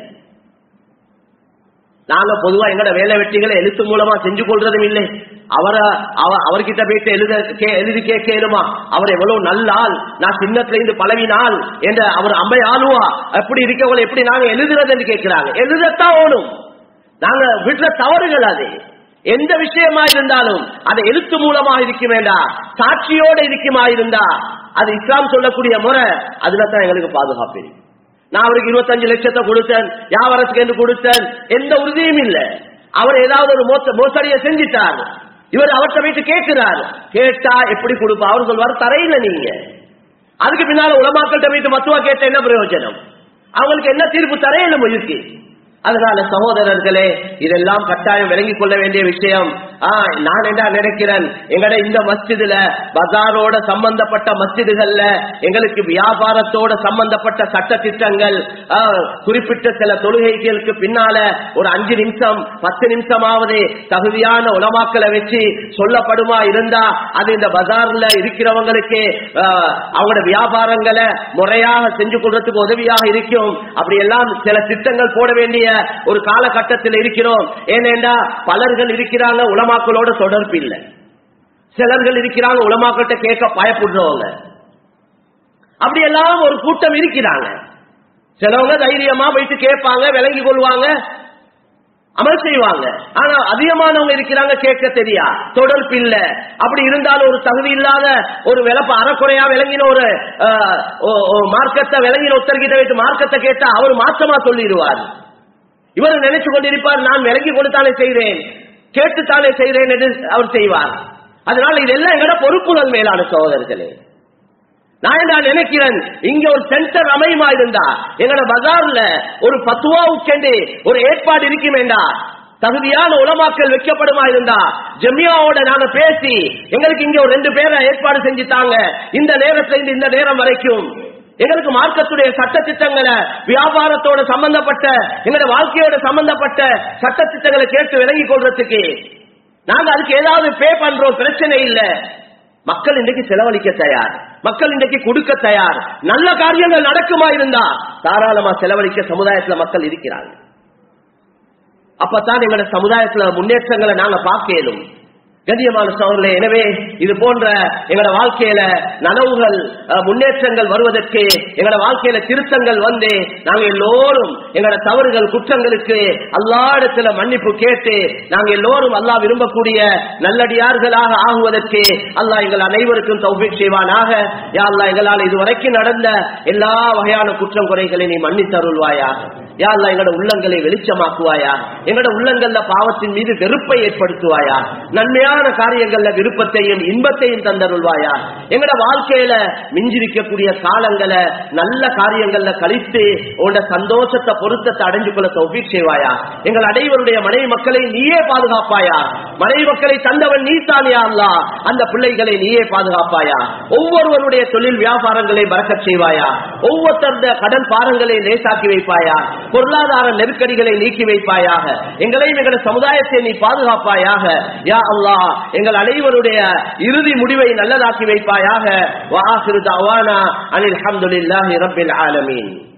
நாங்க பொதுவா எங்களோட வேலை வெட்டிகளை எழுத்து மூலமா செஞ்சு கொள்றதும் இல்லை அவரை அவர்கிட்ட போயிட்டு எழுத எழுதி கேட்கலுமா அவர் எவ்வளவு நல்ல ஆள் நான் சின்னத்துல இருந்து பழவினாள் என்ற அவர் அம்மை ஆளுவா எப்படி இருக்கவங்களை எப்படி நாங்க எழுதுறது என்று கேட்கிறாங்க எழுதத்தான் ஓணும் நாங்க வீட்டுல தவறுகள் அது எந்த விஷயமா இருந்தாலும் அது எழுத்து மூலமா இருக்க வேண்டாம் சாட்சியோட இருக்குமா இருந்தா அது இஸ்லாம் சொல்லக்கூடிய முறை அதுல தான் எங்களுக்கு பாதுகாப்பு இருக்கு நான் அவருக்கு இருபத்தஞ்சு லட்சத்தை கொடுத்தேன் வியாபாரத்துக்கு என்று கொடுத்தேன் எந்த உறுதியும் இல்லை அவர் ஏதாவது ஒரு மோச மோசடியை செஞ்சிட்டார் இவர் அவர்கிட்ட போயிட்டு கேட்கிறார் கேட்டா எப்படி கொடுப்பா அவர் சொல்வார் தரையில நீங்க அதுக்கு பின்னால உலமாக்கள்கிட்ட போயிட்டு மத்துவா கேட்ட என்ன பிரயோஜனம் அவங்களுக்கு என்ன தீர்ப்பு தரையில முயற்சி அதனால சகோதரர்களே இதெல்லாம் கட்டாயம் விளங்கிக் கொள்ள வேண்டிய விஷயம் நான் என்ன நினைக்கிறேன் எங்கட இந்த மஸ்ஜிதுல பஜாரோட சம்பந்தப்பட்ட மஸ்ஜிதுகள்ல எங்களுக்கு வியாபாரத்தோட சம்பந்தப்பட்ட சட்ட திட்டங்கள் ஆ, குறிப்பிட்ட சில தொழுகைகளுக்கு பின்னால ஒரு அஞ்சு நிமிஷம் பத்து நிமிஷமாவது தகுதியான உலமாக்களை வச்சு சொல்லப்படுமா இருந்தா அது இந்த பஜார்ல இருக்கிறவங்களுக்கு ஆ, அவங்களோட வியாபாரங்களை முறையாக செஞ்சு கொள்றதுக்கு உதவியாக இருக்கும் அப்படி எல்லாம் சில திட்டங்கள் போட வேண்டிய ஒரு காலகட்டத்தில் இருக்கிறோம் ஏனென்றா பலர்கள் இருக்கிறாங்க உலமாக்களோட தொடர்பு இல்லை சிலர்கள் இருக்கிறாங்க உலமாக்கிட்ட கேட்க பயப்படுறவங்க அப்படி எல்லாம் ஒரு கூட்டம் இருக்கிறாங்க சிலவங்க தைரியமா போயிட்டு கேட்பாங்க விளங்கி கொள்வாங்க அமல் செய்வாங்க ஆனா அதிகமானவங்க இருக்கிறாங்க கேட்க தெரியா தொடர்பு இல்ல அப்படி இருந்தாலும் ஒரு தகுதி இல்லாத ஒரு விளப்ப அறக்குறையா விளங்கின ஒரு அஹ், ஒ- ஒ- மார்க்கத்தை விளங்கின ஒருத்தர்கிட்ட வைத்து மார்க்கத்தை கேட்டா அவர் மாற்றமா சொல்லிடுவார் இவர் நினைச்சு கொண்டிருப்பார் நான் விளங்கி கொடுத்தாலே செய்கிறேன் கேட்டுத்தானே செய்கிறேன் என்று அவர் செய்வார் அதனால இதெல்லாம் எங்கட பொறுப்புகள் மேலான சகோதரர்களே நான் நான் நினைக்கிறேன் இங்க ஒரு சென்டர் அமையுமா இருந்தா எங்கட பஜார்ல ஒரு பத்துவாவுக்கெண்டு ஒரு ஏற்பாடு இருக்குமேண்டா தகுதியான உலமாக்கல் வைக்கப்படுமா இருந்தா ஜெமியாவோட நாங்க பேசி எங்களுக்கு இங்க ஒரு ரெண்டு பேரை ஏற்பாடு செஞ்சு தாங்க இந்த நேரத்துல இருந்து இந்த நேரம் வரைக்கும் எங்களுக்கு மார்க்கத்துடைய சட்ட திட்டங்களை வியாபாரத்தோட சம்பந்தப்பட்ட எங்களோட வாழ்க்கையோட சம்பந்தப்பட்ட சட்ட திட்டங்களை கேட்டு விளங்கி கொள்றதுக்கு நாங்க அதுக்கு ஏதாவது பே பண்றோம் பிரச்சனை இல்ல மக்கள் இன்றைக்கு செலவழிக்க தயார் மக்கள் இன்றைக்கு கொடுக்க தயார் நல்ல காரியங்கள் நடக்குமா இருந்தா தாராளமா செலவழிக்க சமுதாயத்துல மக்கள் இருக்கிறாங்க அப்பதான் எங்களோட சமுதாயத்துல முன்னேற்றங்களை நாங்க பார்க்க இயலும் கண்ணியமான சோழர்களே எனவே இது போன்ற எங்களோட வாழ்க்கையில நனவுகள் அஹ், முன்னேற்றங்கள் வருவதற்கு எங்களோட வாழ்க்கையில திருத்தங்கள் வந்து நாங்க எல்லோரும் எங்களோட தவறுகள் குற்றங்களுக்கு அல்லா இடத்துல மன்னிப்பு கேட்டு நாங்க எல்லோரும் அல்லாஹ் விரும்பக்கூடிய நல்லடியார்களாக ஆகுவதற்கு அல்லாஹ் எங்கள் அனைவருக்கும் தௌஃபீக் செய்வானாக யா அல்லாஹ் எங்களால் இதுவரைக்கும் நடந்த எல்லா வகையான குற்றம் குறைகளை நீ மன்னித்தருள்வாயாக யா அல்லாஹ் எங்களோட உள்ளங்களை வெளிச்சமாக்குவாயா எங்களோட உள்ளங்கள்ல பாவத்தின் மீது வெறுப்பை ஏற்படுத்துவாயா நன்மையான காரியங்கள்ல விருப்பத்தையும் இன்பத்தையும் தந்தருள்வாயா எங்களோட வாழ்க்கையில மிஞ்சிருக்கக்கூடிய காலங்களை நல்ல காரியங்கள்ல கழித்து உன்னோட சந்தோஷத்தை பொருத்தத்தை அடைஞ்சு கொள்ள தௌஃபீக் செய்வாயா எங்கள் அனைவருடைய மனைவி மக்களை நீயே பாதுகாப்பாயா மனைவி மக்களை தந்தவன் நீ தானே அல்லா அந்த பிள்ளைகளை நீயே பாதுகாப்பாயா ஒவ்வொருவருடைய தொழில் வியாபாரங்களை பறக்கச் செய்வாயா ஒவ்வொருத்தருடைய கடன் பாரங்களை லேசாக்கி வைப்பாயா பொருளாதார நெருக்கடிகளை நீக்கி வைப்பாயாக எங்களையும் எங்கள் சமுதாயத்தை நீ பாதுகாப்பாயாக யா அல்லாஹ் எங்கள் அனைவருடைய இறுதி முடிவை நல்லதாக்கி வைப்பாயாக வாஹிரு தவானா அனில் அல்ஹம்துலில்லாஹி ரப்பில் ஆலமீன்